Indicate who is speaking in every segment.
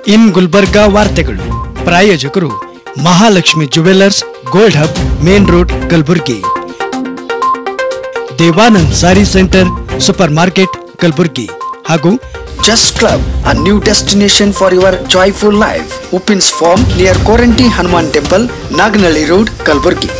Speaker 1: ಇನ್ ಗುಲ್ಬರ್ಗಾ ವಾರ್ತೆಗಳು ಪ್ರಾಯೋಜಕರು Mahalakshmi jewellers gold hub main road Kalaburagi Devanand ಸಾರಿ centre super market Kalaburagi ಹಾಗೂ
Speaker 2: Just Club, a new destination for your joyful life. Upin's Farm near Koranti Hanuman Temple, Nagnali Road, Kalburgi.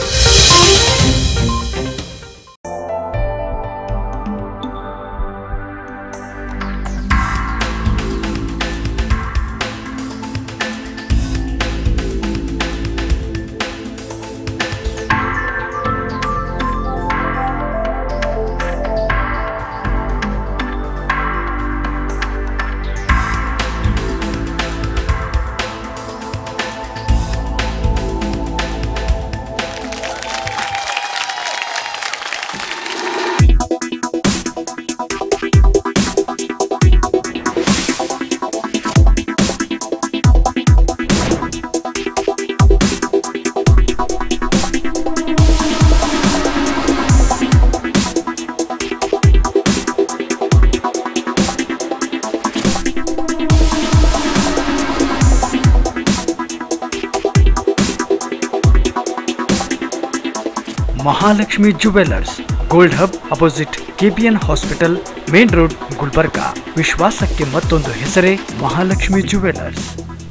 Speaker 1: Mahalakshmi jewellers gold hub opposite KPN hospital main road Gulbarga ವಿಶ್ವಾಸಕ್ಕೆ ಮತ್ತೊಂದು ಹೆಸರೇ Mahalakshmi jewellers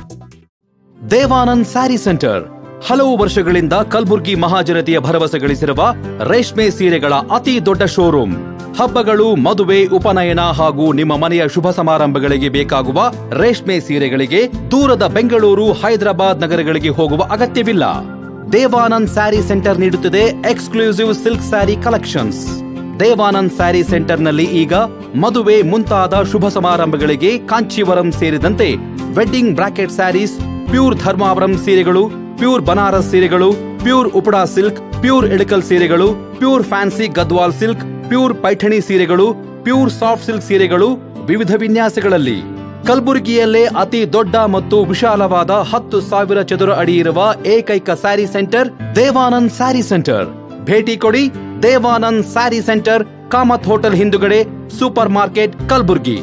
Speaker 3: Devanand saree centre ಹಲವು ವರ್ಷಗಳಿಂದ ಕಲ್ಬುರ್ಗಿ ಮಹಾಜನತೆಯ ಭರವಸೆ ಗಳಿಸಿರುವ ರೇಷ್ಮೆ ಸೀರೆಗಳ ಅತಿ ದೊಡ್ಡ ಶೋರೂಮ್ ಹಬ್ಬಗಳು ಮದುವೆ ಉಪನಯನ ಹಾಗೂ ನಿಮ್ಮ ಮನೆಯ ಶುಭ ಸಮಾರಂಭಗಳಿಗೆ ಬೇಕಾಗುವ ರೇಷ್ಮೆ ಸೀರೆಗಳಿಗೆ ದೂರದ ಬೆಂಗಳೂರು ಹೈದರಾಬಾದ್ ನಗರಗಳಿಗೆ ಹೋಗುವ ಅಗತ್ಯವಿಲ್ಲ ದೇವಾನಂದ್ ಸ್ಯಾರಿ ಸೆಂಟರ್ ನೀಡುತ್ತಿದೆ exclusive silk saree collections Devanand saree ಸೆಂಟರ್ನಲ್ಲಿ ಈಗ ಮದುವೆ ಮುಂತಾದ ಶುಭ ಸಮಾರಂಭಗಳಿಗೆ ಕಾಂಚೀವರಂ ಸೇರಿದಂತೆ wedding brocade sarees pure Dharmavaram ಸೀರೆಗಳು ಪ್ಯೂರ್ ಬನಾರಸ್ ಸೀರೆಗಳು pure Uppada silk pure Ilkal ಸೀರೆಗಳು pure fancy Gadwal silk pure Paithani ಸೀರೆಗಳು ಪ್ಯೂರ್ ಸಾಫ್ಟ್ ಸಿಲ್ಕ್ ಸೀರೆಗಳು ವಿವಿಧ ವಿನ್ಯಾಸಗಳಲ್ಲಿ ಕಲಬುರಗಿಯಲ್ಲೇ ಅತಿ ದೊಡ್ಡ ಮತ್ತು ವಿಶಾಲವಾದ ಹತ್ತು ಸಾವಿರ ಚದುರ ಅಡಿ ಇರುವ ಏಕೈಕ saree centre Devanand saree centre ಭೇಟಿ ಕೊಡಿ Devanand saree centre Kamath hotel ಹಿಂದುಗಡೆ super market Kalburgi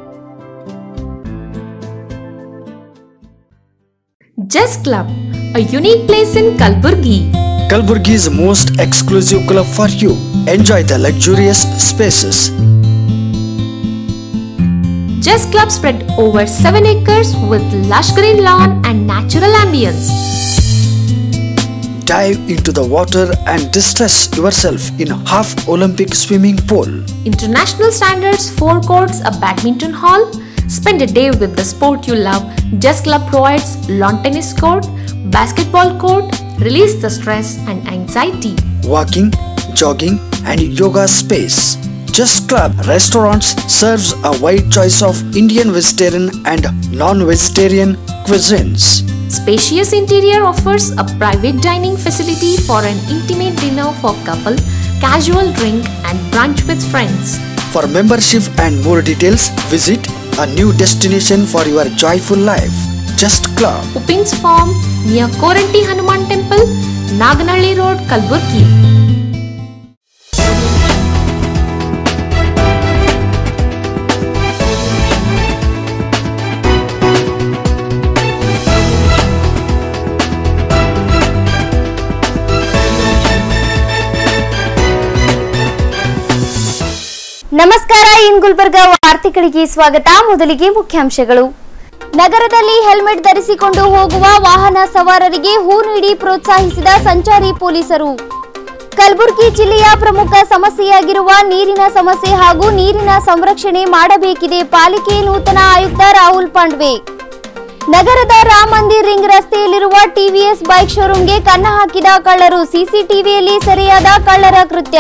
Speaker 4: Just Club, a unique place in Kalburgi.
Speaker 2: Kalburgi's most exclusive club for you. Enjoy the luxurious spaces.
Speaker 4: Just Club spread over 7 acres with lush green lawn and natural ambience.
Speaker 2: Dive into the water and distress yourself in half Olympic swimming pool.
Speaker 4: International standards, 4 courts, a badminton hall. Spend a day with the sport you love. Just Club provides lawn tennis court, basketball court, release the stress and anxiety.
Speaker 2: Walking, jogging, and yoga space. Just Club Restaurants serves a wide choice of Indian vegetarian and non-vegetarian cuisines.
Speaker 4: Spacious interior offers a private dining facility for an intimate dinner for couple, casual drink and brunch with friends.
Speaker 2: For membership and more details, visit a new destination for your joyful life. Just Club.
Speaker 4: Upin's Farm near Koranti Hanuman Temple, Naganalli Road, Kalburgi.
Speaker 5: ನಮಸ್ಕಾರ ಇನ್ ಗುಲ್ಬರ್ಗ ವಾರ್ತೆಗಳಿಗೆ ಸ್ವಾಗತ ಮೊದಲಿಗೆ ಮುಖ್ಯಾಂಶಗಳು ನಗರದಲ್ಲಿ helmet ಧರಿಸಿಕೊಂಡು ಹೋಗುವ ವಾಹನ ಸವಾರರಿಗೆ ಹೂ ನೀಡಿ ಪ್ರೋತ್ಸಾಹಿಸಿದ ಸಂಚಾರಿ ಪೊಲೀಸರು ಕಲಬುರಗಿ ಜಿಲ್ಲೆಯ ಪ್ರಮುಖ ಸಮಸ್ಯೆಯಾಗಿರುವ ನೀರಿನ ಸಮಸ್ಯೆ ಹಾಗೂ ನೀರಿನ ಸಂರಕ್ಷಣೆ ಮಾಡಬೇಕಿದೆ ಪಾಲಿಕೆ ನೂತನ ಆಯುಕ್ತ ರಾಹುಲ್ ಪಾಂಡ್ವೆ ನಗರದ ರಾಮ್ ಮಂದಿರ್ ರಿಂಗ್ ರಸ್ತೆಯಲ್ಲಿರುವ ಟಿವಿಎಸ್ ಬೈಕ್ ಶೋರೂಂಗೆ ಕನ್ನ ಹಾಕಿದ ಕಳ್ಳರು ಸಿಸಿಟಿವಿಯಲ್ಲಿ ಸೆರೆಯಾದ ಕಳ್ಳರ ಕೃತ್ಯ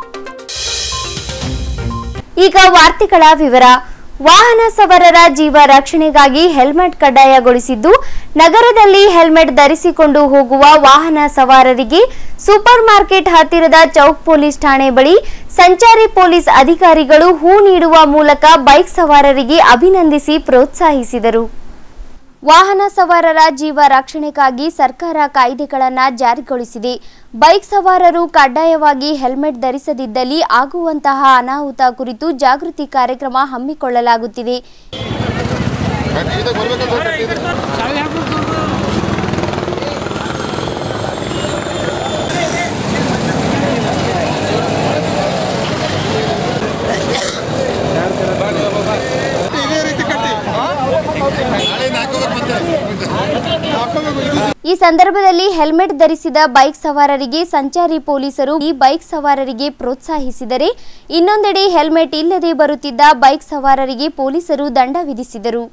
Speaker 5: ಈಗ ವಾರ್ತೆಗಳ ವಿವರ ವಾಹನ ಸವಾರರ ಜೀವ ರಕ್ಷಣೆಗಾಗಿ ಹೆಲ್ಮೆಟ್ ಕಡ್ಡಾಯಗೊಳಿಸಿದ್ದು ನಗರದಲ್ಲಿ ಹೆಲ್ಮೆಟ್ ಧರಿಸಿಕೊಂಡು ಹೋಗುವ ವಾಹನ ಸವಾರರಿಗೆ ಸೂಪರ್ ಮಾರ್ಕೆಟ್ ಹತ್ತಿರದ ಚೌಕ್ ಪೊಲೀಸ್ ಠಾಣೆ ಬಳಿ ಸಂಚಾರಿ ಪೊಲೀಸ್ ಅಧಿಕಾರಿಗಳು ಹೂ ನೀಡುವ ಮೂಲಕ ಬೈಕ್ ಸವಾರರಿಗೆ ಅಭಿನಂದಿಸಿ ಪ್ರೋತ್ಸಾಹಿಸಿದರು ವಾಹನ ಸವಾರರ ಜೀವ ರಕ್ಷಣೆಗಾಗಿ ಸರ್ಕಾರ ಕಾಯ್ದೆಗಳನ್ನು ಜಾರಿಗೊಳಿಸಿದೆ ಬೈಕ್ ಸವಾರರು ಕಡ್ಡಾಯವಾಗಿ ಹೆಲ್ಮೆಟ್ ಧರಿಸದಿದ್ದಲ್ಲಿ ಆಗುವಂತಹ ಅನಾಹುತ ಕುರಿತು ಜಾಗೃತಿ ಕಾರ್ಯಕ್ರಮ ಹಮ್ಮಿಕೊಳ್ಳಲಾಗುತ್ತಿದೆ ಈ ಸಂದರ್ಭದಲ್ಲಿ ಹೆಲ್ಮೆಟ್ ಧರಿಸಿದ ಬೈಕ್ ಸವಾರರಿಗೆ ಸಂಚಾರಿ ಪೊಲೀಸರು ಈ ಬೈಕ್ ಸವಾರರಿಗೆ ಪ್ರೋತ್ಸಾಹಿಸಿದರೆ ಇನ್ನೊಂದೆಡೆ ಹೆಲ್ಮೆಟ್ ಇಲ್ಲದೆ ಬರುತ್ತಿದ್ದ ಬೈಕ್ ಸವಾರರಿಗೆ ಪೊಲೀಸರು ದಂಡ ವಿಧಿಸಿದರು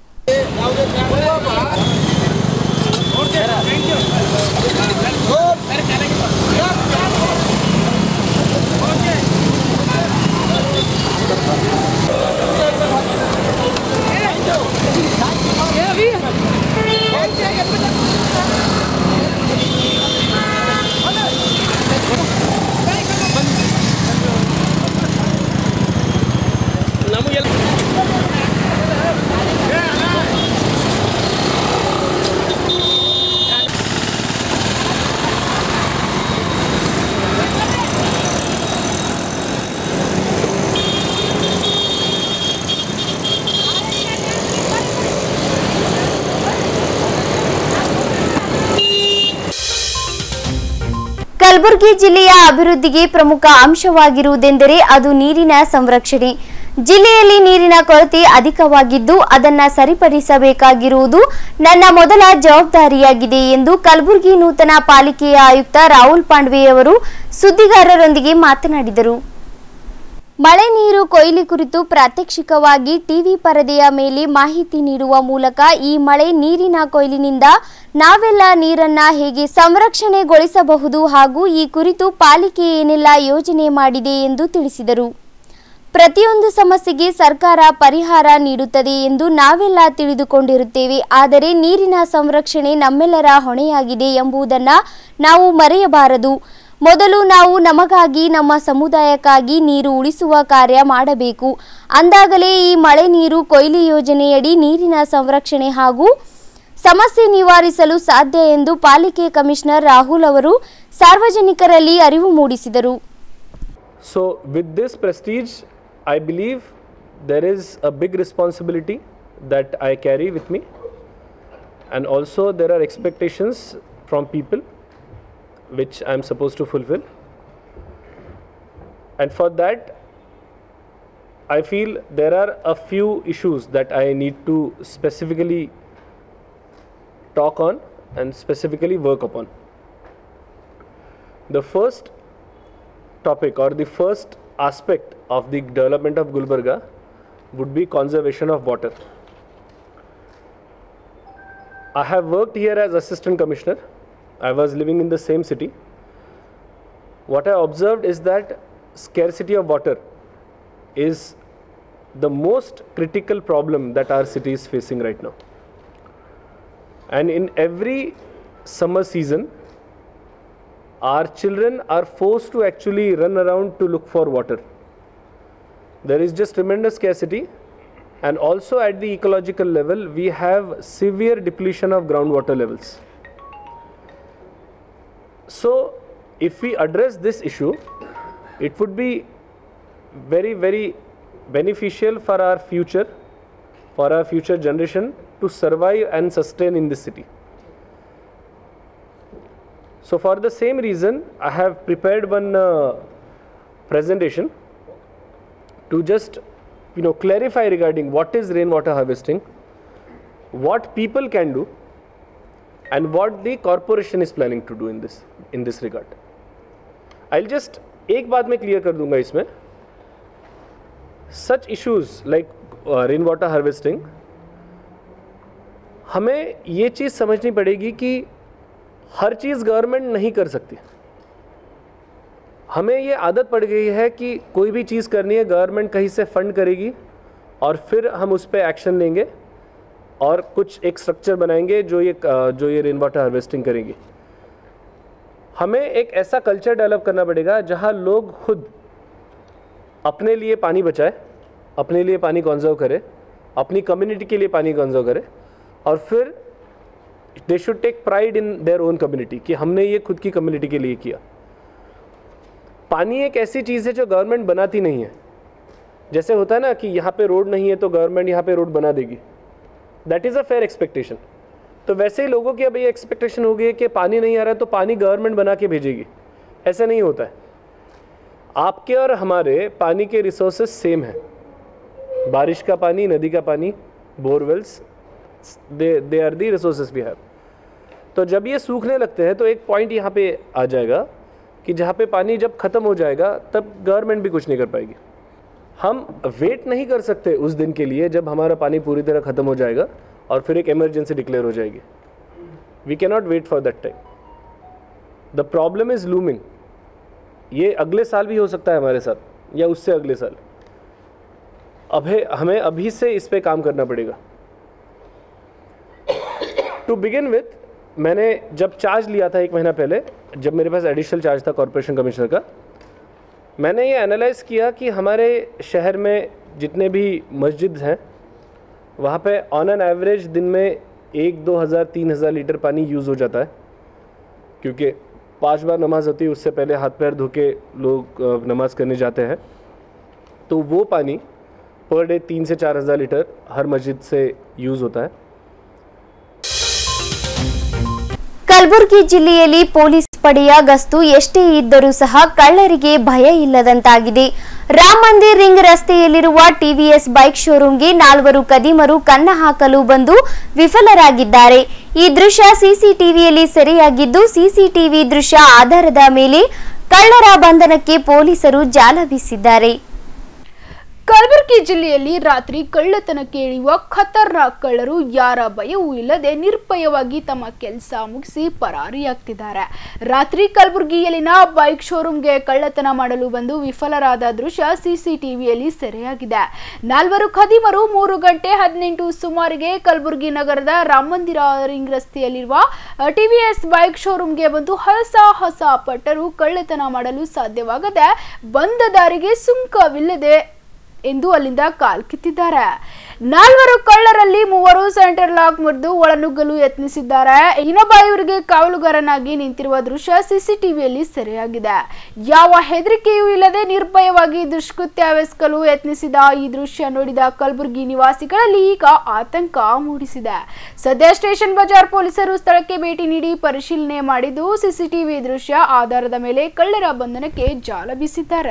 Speaker 5: ಕಲಬುರಗಿ ಜಿಲ್ಲೆಯ ಅಭಿವೃದ್ಧಿಗೆ ಪ್ರಮುಖ ಅಂಶವಾಗಿರುವುದೆಂದರೆ ಅದು ನೀರಿನ ಸಂರಕ್ಷಣೆ ಜಿಲ್ಲೆಯಲ್ಲಿ ನೀರಿನ ಕೊರತೆ ಅಧಿಕವಾಗಿದ್ದು ಅದನ್ನ ಸರಿಪಡಿಸಬೇಕಾಗಿರುವುದು ನನ್ನ ಮೊದಲ ಜವಾಬ್ದಾರಿಯಾಗಿದೆ ಎಂದು ಕಲಬುರಗಿ ನೂತನ ಪಾಲಿಕೆಯ ಆಯುಕ್ತ ರಾಹುಲ್ ಪಾಂಡ್ವೆಯವರು ಸುದ್ದಿಗಾರರೊಂದಿಗೆ ಮಾತನಾಡಿದರು ಮಳೆ ನೀರು ಕೊಯ್ಲಿ ಕುರಿತು ಪ್ರಾತ್ಯಕ್ಷಿಕವಾಗಿ ಟಿವಿ ಪರದೆಯ ಮೇಲೆ ಮಾಹಿತಿ ನೀಡುವ ಮೂಲಕ ಈ ಮಳೆ ನೀರಿನ ಕೊಯ್ಲಿನಿಂದ ನಾವೆಲ್ಲ ನೀರನ್ನ ಹೇಗೆ ಸಂರಕ್ಷಣೆಗೊಳಿಸಬಹುದು ಹಾಗೂ ಈ ಕುರಿತು ಪಾಲಿಕೆ ಏನೆಲ್ಲ ಯೋಜನೆ ಮಾಡಿದೆ ಎಂದು ತಿಳಿಸಿದರು ಪ್ರತಿಯೊಂದು ಸಮಸ್ಯೆಗೆ ಸರ್ಕಾರ ಪರಿಹಾರ ನೀಡುತ್ತದೆ ಎಂದು ನಾವೆಲ್ಲ ತಿಳಿದುಕೊಂಡಿರುತ್ತೇವೆ ಆದರೆ ನೀರಿನ ಸಂರಕ್ಷಣೆ ನಮ್ಮೆಲ್ಲರ ಹೊಣೆಯಾಗಿದೆ ಎಂಬುದನ್ನು ನಾವು ಮರೆಯಬಾರದು ಮೊದಲು ನಾವು ನಮಗಾಗಿ ನಮ್ಮ ಸಮುದಾಯಕ್ಕಾಗಿ ನೀರು ಉಳಿಸುವ ಕಾರ್ಯ ಮಾಡಬೇಕು ಅಂದಾಗಲೇ ಈ ಮಳೆ ನೀರು ಕೊಯ್ಲು ಯೋಜನೆಯಡಿ ನೀರಿನ ಸಂರಕ್ಷಣೆ ಹಾಗೂ ಸಮಸ್ಯೆ ನಿವಾರಿಸಲು ಸಾಧ್ಯ ಎಂದು ಪಾಲಿಕೆ ಕಮಿಷನರ್ ರಾಹುಲ್ ಅವರು ಸಾರ್ವಜನಿಕರಲ್ಲಿ ಅರಿವು ಮೂಡಿಸಿದರು
Speaker 6: So, with this prestige, I believe there is a big responsibility that I carry with me, and also there are expectations from people which I am supposed to fulfill. And for that, I feel there are a few issues that I need to specifically talk on and specifically work upon. The first topic or the first aspect of the development of Gulbarga would be conservation of water. I have worked here as assistant commissioner. I was living in the same city. What I observed is that scarcity of water is the most critical problem that our city is facing right now. And in every summer season, our children are forced to actually run around to look for water. There is just tremendous scarcity, and also at the ecological level, we have severe depletion of groundwater levels. So, if we address this issue, it would be very, very beneficial for our future, for our future generation to survive and sustain in this city. So for the same reason, I have prepared one uh, presentation to just you know clarify regarding what is rainwater harvesting, what people can do, and what the corporation is planning to do in this in this regard. I'll just एक बात मैं clear कर दूंगा इसमें such issues like rain water harvesting हमें ये चीज़ समझनी पड़ेगी कि हर चीज़ गवर्नमेंट नहीं कर सकती हमें ये आदत पड़ गई है कि कोई भी चीज़ करनी है गवर्नमेंट कहीं से फंड करेगी और फिर हम उस पर एक्शन लेंगे और कुछ एक स्ट्रक्चर बनाएंगे जो ये जो ये रेन वाटर हार्वेस्टिंग करेंगे हमें एक ऐसा कल्चर डेवलप करना पड़ेगा जहाँ लोग खुद अपने लिए पानी बचाए अपने लिए पानी कंजर्व करे अपनी कम्युनिटी के लिए पानी कंजर्व करे और फिर they should take pride in their own community कि हमने ये खुद की कम्युनिटी के लिए किया पानी एक ऐसी चीज़ है जो गवर्नमेंट बनाती नहीं है जैसे होता है ना कि यहाँ पे रोड नहीं है तो गवर्नमेंट यहाँ पे रोड बना देगी that is a fair expectation तो वैसे ही लोगों की अब ये एक्सपेक्टेशन हो गई है कि पानी नहीं आ रहा है तो पानी गवर्नमेंट बना के भेजेगी ऐसा नहीं होता है आपके और हमारे पानी के रिसोर्सेज सेम हैं बारिश का पानी नदी का पानी borewells they they are the resources we have तो जब ये सूखने लगते हैं तो एक पॉइंट यहाँ पे आ जाएगा कि जहाँ पे पानी जब ख़त्म हो जाएगा तब गवर्नमेंट भी कुछ नहीं कर पाएगी हम वेट नहीं कर सकते उस दिन के लिए जब हमारा पानी पूरी तरह ख़त्म हो जाएगा और फिर एक इमरजेंसी डिक्लेयर हो जाएगी we cannot wait for that time the problem is looming ये अगले साल भी हो सकता है हमारे साथ या उससे अगले साल अभी हमें अभी से इस पे काम करना पड़ेगा टू बिगिन विथ मैंने जब चार्ज लिया था एक महीना पहले जब मेरे पास एडिशनल चार्ज था कॉरपोरेशन कमिश्नर का मैंने ये एनालाइज किया कि हमारे शहर में जितने भी मस्जिद हैं वहाँ पे ऑन एन एवरेज दिन में एक दो हज़ार तीन हज़ार लीटर पानी यूज़ हो जाता है क्योंकि पांच बार नमाज होती है उससे पहले हाथ पैर धो के लोग अ, नमाज करने जाते हैं तो वो पानी पर डे तीन से चार हज़ार लीटर हर मस्जिद से यूज़ होता है
Speaker 5: ಕಲಬುರಗಿ ಜಿಲ್ಲೆಯಲ್ಲಿ ಪೊಲೀಸ್ ಪಡೆಯ ಗಸ್ತು ಎಷ್ಟೇ ಇದ್ದರೂ ಸಹ ಕಳ್ಳರಿಗೆ ಭಯ ಇಲ್ಲದಂತಾಗಿದೆ ರಾಮ್ ಮಂದಿರ್ ರಿಂಗ್ ರಸ್ತೆಯಲ್ಲಿರುವ ಟಿವಿಎಸ್ ಬೈಕ್ ಶೋರೂಂಗೆ ನಾಲ್ವರು ಕದಿಮರು ಕನ್ನ ಹಾಕಲು ಬಂದು ವಿಫಲರಾಗಿದ್ದಾರೆ ಈ ದೃಶ್ಯ ಸಿಸಿಟಿವಿಯಲ್ಲಿ ಸೆರೆಯಾಗಿದ್ದು ಸಿಸಿಟಿವಿ ದೃಶ್ಯ ಆಧಾರದ ಮೇಲೆ ಕಳ್ಳರ ಬಂಧನಕ್ಕೆ ಪೊಲೀಸರು ಜಾಲ ಬೀಸಿದ್ದಾರೆ
Speaker 7: ಕಲಬುರಗಿ ಜಿಲ್ಲೆಯಲ್ಲಿ ರಾತ್ರಿ ಕಳ್ಳತನಕ್ಕೆ ಇಳಿಯುವ ಖತರ್ನಾಕ್ ಕಳ್ಳರು ಯಾರ ಭಯವೂ ಇಲ್ಲದೆ ನಿರ್ಭಯವಾಗಿ ತಮ್ಮ ಕೆಲಸ ಮುಗಿಸಿ ಪರಾರಿಯಾಗ್ತಿದ್ದಾರೆ ರಾತ್ರಿ ಕಲಬುರಗಿಯಲ್ಲಿನ ಬೈಕ್ ಶೋರೂಮ್ಗೆ ಕಳ್ಳತನ ಮಾಡಲು ಬಂದು ವಿಫಲರಾದ ದೃಶ್ಯ ಸಿಸಿಟಿವಿಯಲ್ಲಿ ಸೆರೆಯಾಗಿದೆ ನಾಲ್ವರು ಖದೀಮರು ಮೂರು ಗಂಟೆ ಹದಿನೆಂಟು ಸುಮಾರಿಗೆ ಕಲಬುರಗಿ ನಗರದ ರಾಮ ಮಂದಿರ ರಿಂಗ್ ರಸ್ತೆಯಲ್ಲಿರುವ ಟಿವಿಎಸ್ ಬೈಕ್ ಶೋರೂಮ್ಗೆ ಬಂದು ಹೊಸ ಹೊಸ ಪಟ್ಟರು ಕಳ್ಳತನ ಮಾಡಲು ಸಾಧ್ಯವಾಗದೆ ಬಂದ ದಾರಿಗೆ ಸುಂಕವಿಲ್ಲದೆ ಎಂದು ಅಲ್ಲಿಂದ ಕಾಲ್ಕಿತ್ತಿದ್ದಾರೆ ನಾಲ್ವರು ಕಳ್ಳರಲ್ಲಿ ಮೂವರು ಸೆಂಟರ್ ಲಾಕ್ ಮುರಿದು ಒಳನುಗ್ಗಲು ಯತ್ನಿಸಿದ್ದಾರೆ ಇನ್ನೊಬ್ಬ ಇವರಿಗೆ ಕಾವಲುಗಾರನಾಗಿ ನಿಂತಿರುವ ದೃಶ್ಯ ಸಿಸಿಟಿವಿಯಲ್ಲಿ ಸೆರೆಯಾಗಿದೆ ಯಾವ ಹೆದರಿಕೆಯೂ ಇಲ್ಲದೆ ನಿರ್ಭಯವಾಗಿ ದುಷ್ಕೃತ್ಯವೆಸಗಲು ಯತ್ನಿಸಿದ ಈ ದೃಶ್ಯ ನೋಡಿದ ಕಲಬುರಗಿ ನಿವಾಸಿಗಳಲ್ಲಿ ಈಗ ಆತಂಕ ಮೂಡಿಸಿದೆ ಸದ್ಯ ಸ್ಟೇಷನ್ ಬಜಾರ್ ಪೊಲೀಸರು ಸ್ಥಳಕ್ಕೆ ಭೇಟಿ ನೀಡಿ ಪರಿಶೀಲನೆ ಮಾಡಿದ್ದು ಸಿಸಿಟಿವಿ ದೃಶ್ಯ ಆಧಾರದ ಮೇಲೆ ಕಳ್ಳರ ಬಂಧನಕ್ಕೆ ಜಾಲ ಬೀಸಿದ್ದಾರೆ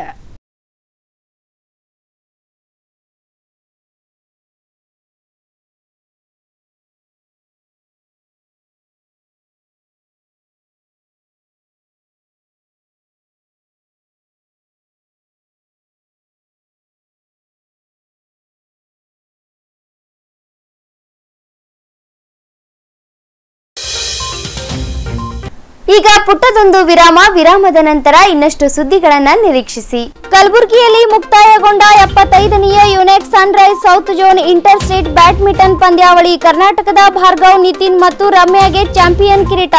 Speaker 5: ಈಗ ಪುಟ್ಟದೊಂದು ವಿರಾಮ ವಿರಾಮದ ನಂತರ ಇನ್ನಷ್ಟು ಸುದ್ದಿಗಳನ್ನ ನಿರೀಕ್ಷಿಸಿ ಕಲಬುರಗಿಯಲ್ಲಿ ಮುಕ್ತಾಯಗೊಂಡ ಎಪ್ಪತ್ತೈದನೆಯ ಯುನೈಟ್ Sunrise south zone interstate badminton ಪಂದ್ಯಾವಳಿ ಕರ್ನಾಟಕದ ಭಾರ್ಗವ್ ನಿತಿನ್ ಮತ್ತು ರಮ್ಯಾಗೆ ಚಾಂಪಿಯನ್ ಕಿರೀಟ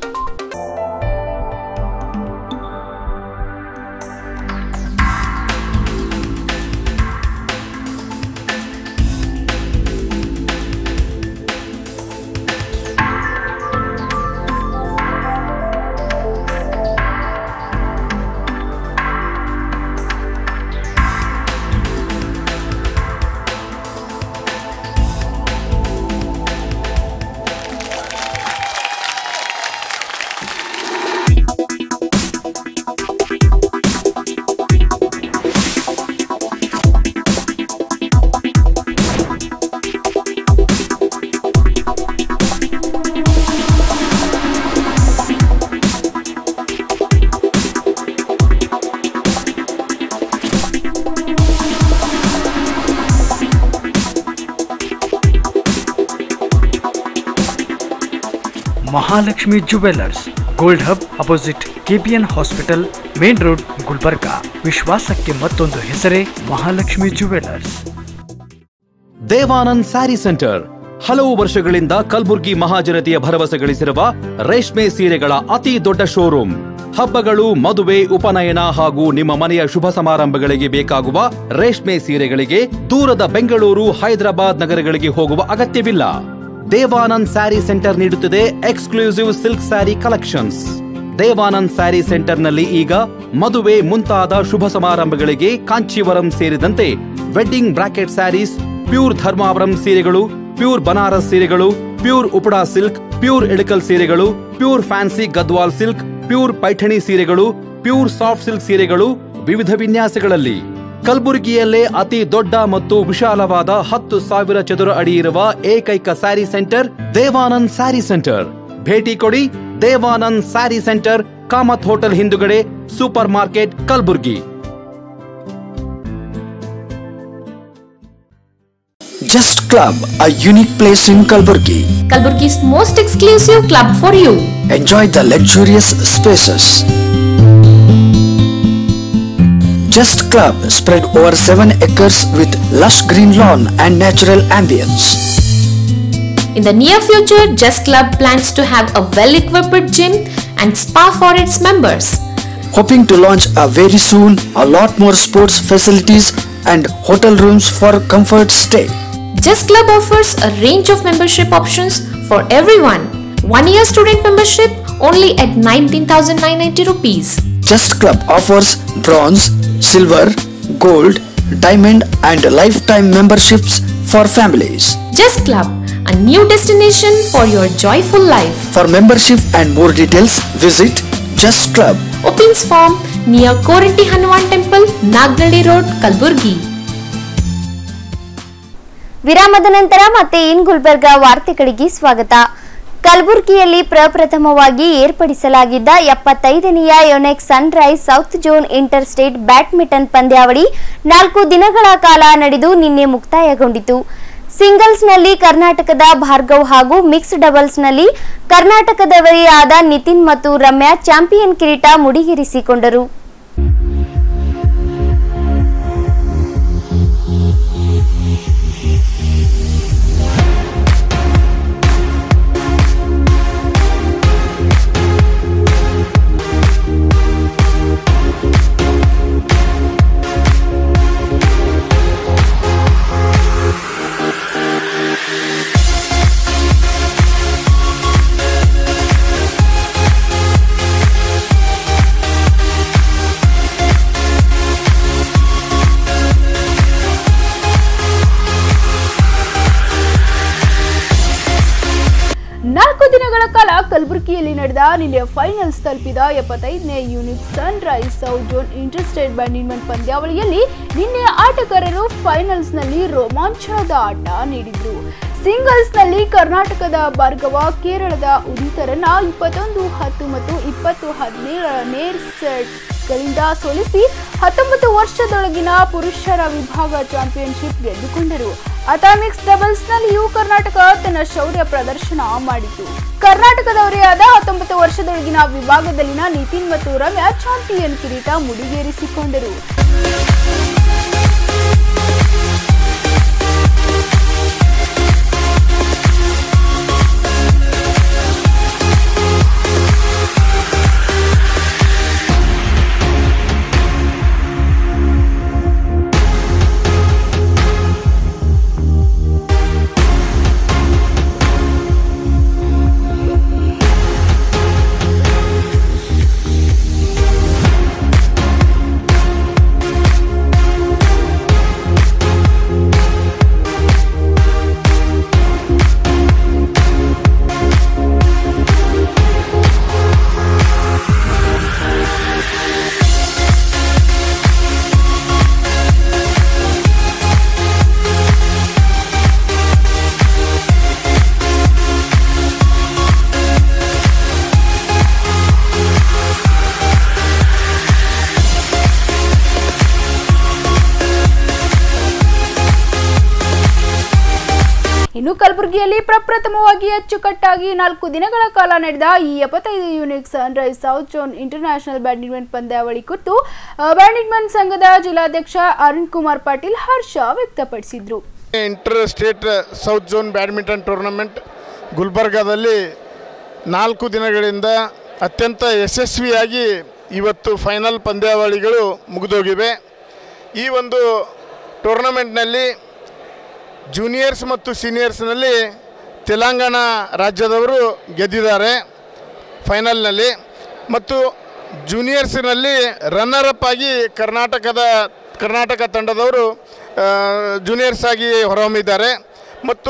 Speaker 1: Mahalakshmi jewellers gold hub opposite KPN hospital main road Gulbarga ವಿಶ್ವಾಸಕ್ಕೆ ಮತ್ತೊಂದು ಹೆಸರೇ Mahalakshmi jewellers
Speaker 3: Devanand saree centre ಹಲವು ವರ್ಷಗಳಿಂದ ಕಲ್ಬುರ್ಗಿ ಮಹಾಜನತೆಯ ಭರವಸೆ ಗಳಿಸಿರುವ ರೇಷ್ಮೆ ಸೀರೆಗಳ ಅತಿ ದೊಡ್ಡ ಶೋರೂಮ್ ಹಬ್ಬಗಳು ಮದುವೆ ಉಪನಯನ ಹಾಗೂ ನಿಮ್ಮ ಮನೆಯ ಶುಭ ಸಮಾರಂಭಗಳಿಗೆ ಬೇಕಾಗುವ ರೇಷ್ಮೆ ಸೀರೆಗಳಿಗೆ ದೂರದ ಬೆಂಗಳೂರು ಹೈದರಾಬಾದ್ ನಗರಗಳಿಗೆ ಹೋಗುವ ಅಗತ್ಯವಿಲ್ಲ ದೇವಾನಂದ್ ಸ್ಯಾರಿ ಸೆಂಟರ್ ನೀಡುತ್ತಿದೆ exclusive silk saree collections Devanand saree ಸೆಂಟರ್ನಲ್ಲಿ ಈಗ ಮದುವೆ ಮುಂತಾದ ಶುಭ ಸಮಾರಂಭಗಳಿಗೆ ಕಾಂಚೀವರಂ ಸೇರಿದಂತೆ wedding brocade sarees pure Dharmavaram ಸೀರೆಗಳು ಪ್ಯೂರ್ ಬನಾರಸ್ ಸೀರೆಗಳು pure Uppada silk pure Ilkal ಸೀರೆಗಳು pure fancy Gadwal silk pure Paithani ಸೀರೆಗಳು ಪ್ಯೂರ್ ಸಾಫ್ಟ್ ಸಿಲ್ಕ್ ಸೀರೆಗಳು ವಿವಿಧ ವಿನ್ಯಾಸಗಳಲ್ಲಿ ಕಲಬುರಗಿಯಲ್ಲೇ ಅತಿ ದೊಡ್ಡ ಮತ್ತು ವಿಶಾಲವಾದ ಹತ್ತು ಸಾವಿರ ಚದುರ ಅಡಿ ಇರುವ ಏಕೈಕ saree centre Devanand saree centre ಭೇಟಿ ಕೊಡಿ Devanand saree centre Kamath hotel ಹಿಂದುಗಡೆ super market Kalburgi
Speaker 2: Just Club, a unique place in Kalburgi.
Speaker 4: Kalburgi's most exclusive club for you.
Speaker 2: Enjoy the luxurious spaces. Just Club spread over 7 acres with lush green lawn and natural ambience.
Speaker 4: In the near future, Just Club plans to have a well equipped gym and spa for its members.
Speaker 2: Hoping to launch a very soon a lot more sports facilities and hotel rooms for comfort stay.
Speaker 4: Just Club offers a range of membership options for everyone. One year student membership only at 19,990 rupees.
Speaker 2: Just Club offers bronze, silver, gold, diamond and lifetime memberships for families.
Speaker 4: Just Club, a new destination for your joyful life.
Speaker 2: For membership and more details, visit Just Club.
Speaker 4: Openings form near Korinti Hanuman Temple, Nagnadi Road, Kalburgi.
Speaker 5: ವಿರಾಮದ ನಂತರ ಮತ್ತೆ ಇನ್ ಗುಲ್ಬರ್ಗ ವಾರ್ತೆಗಳಿಗೆ ಸ್ವಾಗತ ಕಲಬುರಗಿಯಲ್ಲಿ ಪ್ರಪ್ರಥಮವಾಗಿ ಏರ್ಪಡಿಸಲಾಗಿದ್ದ ಎಪ್ಪತ್ತೈದನೆಯ Yonex Sunrise south zone interstate badminton ಪಂದ್ಯಾವಳಿ ನಾಲ್ಕು ದಿನಗಳ ಕಾಲ ನಡೆದು ನಿನ್ನೆ ಮುಕ್ತಾಯಗೊಂಡಿತು ಸಿಂಗಲ್ಸ್ನಲ್ಲಿ ಕರ್ನಾಟಕದ ಭಾರ್ಗವ್ ಹಾಗೂ ಮಿಕ್ಸ್ ಡಬಲ್ಸ್ನಲ್ಲಿ ಕರ್ನಾಟಕದವರೇ ಆದ ನಿತಿನ್ ಮತ್ತು ರಮ್ಯಾ ಚಾಂಪಿಯನ್ ಕಿರೀಟ ಮುಡಿಗೇರಿಸಿಕೊಂಡರು
Speaker 7: ನಾಲ್ಕು ದಿನಗಳ ಕಾಲ ಕಲಬುರಗಿಯಲ್ಲಿ ನಡೆದ ನಿನ್ನೆ ಫೈನಲ್ಸ್ ತಲುಪಿದ ಎಪ್ಪತ್ತೈದನೇ ಯೂನಿಟ್ Sunrise south zone interstate badminton ಪಂದ್ಯಾವಳಿಯಲ್ಲಿ ನಿನ್ನೆ ಆಟಗಾರರು ಫೈನಲ್ಸ್ನಲ್ಲಿ ರೋಮಾಂಚನದ ಆಟ ನೀಡಿದ್ರು ಸಿಂಗಲ್ಸ್ನಲ್ಲಿ ಕರ್ನಾಟಕದ ಭಾರ್ಗವ ಕೇರಳದ ಉದಿತರನ್ನ ಇಪ್ಪತ್ತೊಂದು ಹತ್ತು ಮತ್ತು ಇಪ್ಪತ್ತು ಹದಿನೇಳರ ನೇರ್ ಸೆಟ್ಗಳಿಂದ ಸೋಲಿಸಿ ಹತ್ತೊಂಬತ್ತು ವರ್ಷದೊಳಗಿನ ಪುರುಷರ ವಿಭಾಗ ಚಾಂಪಿಯನ್ಶಿಪ್ ಗೆದ್ದುಕೊಂಡರು ಅಥಾಮಿಕ್ಸ್ ಡಬಲ್ಸ್ನಲ್ಲಿಯೂ ಕರ್ನಾಟಕ ತನ್ನ ಶೌರ್ಯ ಪ್ರದರ್ಶನ ಮಾಡಿತು ಕರ್ನಾಟಕದವರೇ ಆದ ಹತ್ತೊಂಬತ್ತು ವರ್ಷದೊಳಗಿನ ವಿಭಾಗದಲ್ಲಿನ ನಿತಿನ್ ಮತ್ತು ರಮ್ಯಾ ಚಾಂಪಿಯನ್ ಕಿರೀಟ ಮುಡಿಗೇರಿಸಿಕೊಂಡರು ಇನ್ನು ಕಲಬುರಗಿಯಲ್ಲಿ ಪ್ರಪ್ರಥಮವಾಗಿ ಅಚ್ಚುಕಟ್ಟಾಗಿ ನಾಲ್ಕು ದಿನಗಳ ಕಾಲ ನಡೆದ ಈ ಎಪ್ಪತ್ತೈದು ಯೂನಿಟ್ Sunrise south zone international badminton ಪಂದ್ಯಾವಳಿ ಕುರಿತು ಆ, ಬ್ಯಾಡ್ಮಿಂಟನ್ ಸಂಘದ ಜಿಲ್ಲಾಧ್ಯಕ್ಷ ಅರುಣ್ ಕುಮಾರ್ ಪಾಟೀಲ್ ಹರ್ಷ ವ್ಯಕ್ತಪಡಿಸಿದ್ರು
Speaker 8: interstate south zone badminton tournament ಗುಲ್ಬರ್ಗಾದಲ್ಲಿ ನಾಲ್ಕು ದಿನಗಳಿಂದ ಅತ್ಯಂತ ಯಶಸ್ವಿಯಾಗಿ ಇವತ್ತು ಫೈನಲ್ ಪಂದ್ಯಾವಳಿಗಳು ಮುಗಿದೋಗಿವೆ ಈ ಒಂದು ಟೂರ್ನಮೆಂಟ್ನಲ್ಲಿ ಜೂನಿಯರ್ಸ್ ಮತ್ತು ಸೀನಿಯರ್ಸ್ನಲ್ಲಿ ತೆಲಂಗಾಣ ರಾಜ್ಯದವರು ಗೆದ್ದಿದ್ದಾರೆ ಫೈನಲ್ನಲ್ಲಿ ಮತ್ತು ಜೂನಿಯರ್ಸ್ನಲ್ಲಿ ರನ್ನರ್ ಅಪ್ ಆಗಿ ಕರ್ನಾಟಕದ ಕರ್ನಾಟಕ ತಂಡದವರು ಜೂನಿಯರ್ಸ್ ಆಗಿ ಹೊರಹೊಮ್ಮಿದ್ದಾರೆ ಮತ್ತು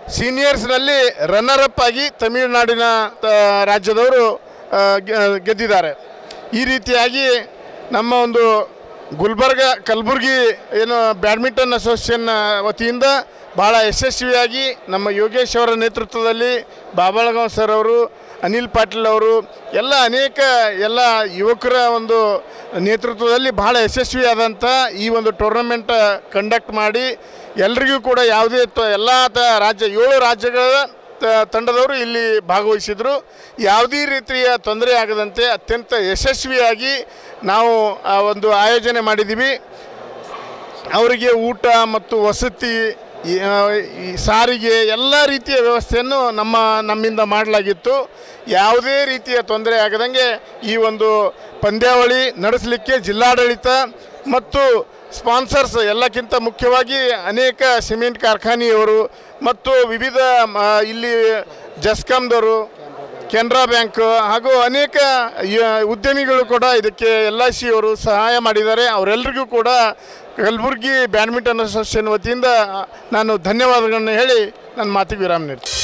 Speaker 8: ಸೀನಿಯರ್ಸ್ನಲ್ಲಿ ರನ್ನರ್ ಅಪ್ ಆಗಿ ತಮಿಳುನಾಡಿನ ತ- ರಾಜ್ಯದವರು ಆ, ಗೆ- ಗೆದ್ದಿದ್ದಾರೆ ಈ ರೀತಿಯಾಗಿ ನಮ್ಮ ಒಂದು ಗುಲ್ಬರ್ಗ ಕಲಬುರ್ಗಿ ಏನು ಬ್ಯಾಡ್ಮಿಂಟನ್ ಅಸೋಸಿಯೇಷನ್ ವತಿಯಿಂದ ಭಾಳ ಯಶಸ್ವಿಯಾಗಿ ನಮ್ಮ ಯೋಗೇಶ್ ಅವರ ನೇತೃತ್ವದಲ್ಲಿ ಬಾಬಾಳಗಾಂವ್ ಸರ್ ಅವರು ಅನಿಲ್ ಪಾಟೀಲ್ ಅವರು ಎಲ್ಲ ಅನೇಕ ಎಲ್ಲ ಯುವಕರ ಒಂದು ನೇತೃತ್ವದಲ್ಲಿ ಬಹಳ ಯಶಸ್ವಿಯಾದಂಥ ಈ ಒಂದು ಟೂರ್ನಮೆಂಟ್ ಕಂಡಕ್ಟ್ ಮಾಡಿ ಎಲ್ರಿಗೂ ಕೂಡ ಯಾವುದೇ ತ ಎಲ್ಲ ತ ರಾಜ್ಯ ಏಳು ರಾಜ್ಯಗಳ ತ- ತಂಡದವರು ಇಲ್ಲಿ ಭಾಗವಹಿಸಿದರು ಯಾವುದೇ ರೀತಿಯ ತೊಂದರೆ ಆಗದಂತೆ ಅತ್ಯಂತ ಯಶಸ್ವಿಯಾಗಿ ನಾವು ಆ ಒಂದು ಆಯೋಜನೆ ಮಾಡಿದ್ದೀವಿ ಅವರಿಗೆ ಊಟ ಮತ್ತು ವಸತಿ ಈ, ಆ, ಈ ಸಾರಿಗೆ ಎಲ್ಲ ರೀತಿಯ ವ್ಯವಸ್ಥೆಯನ್ನು ನಮ್ಮ ನಮ್ಮಿಂದ ಮಾಡಲಾಗಿತ್ತು ಯಾವುದೇ ರೀತಿಯ ತೊಂದರೆ ಆಗದಂಗೆ ಈ ಒಂದು ಪಂದ್ಯಾವಳಿ ನಡೆಸಲಿಕ್ಕೆ ಜಿಲ್ಲಾಡಳಿತ ಮತ್ತು ಸ್ಪಾನ್ಸರ್ಸ್ ಎಲ್ಲಕ್ಕಿಂತ ಮುಖ್ಯವಾಗಿ ಅನೇಕ ಸಿಮೆಂಟ್ ಕಾರ್ಖಾನೆಯವರು ಮತ್ತು ವಿವಿಧ ಮ, ಇಲ್ಲಿ ಜಸ್ಕಾಮ್ದವರು ಕೆನರಾ ಬ್ಯಾಂಕ್ ಹಾಗೂ ಅನೇಕ ಯ- ಉದ್ಯಮಿಗಳು ಕೂಡ ಇದಕ್ಕೆ ಎಲ್ ಐ ಸಿ ಅವರು ಸಹಾಯ ಮಾಡಿದ್ದಾರೆ ಅವರೆಲ್ಲರಿಗೂ ಕೂಡ ಕಲಬುರಗಿ ಬ್ಯಾಡ್ಮಿಂಟನ್ ಅಸೋಸಿಯೇಷನ್ ವತಿಯಿಂದ ನಾನು ಧನ್ಯವಾದಗಳನ್ನು ಹೇಳಿ ನನ್ನ ಮಾತಿಗೆ ವಿರಾಮ ನೀಡ್ತೀನಿ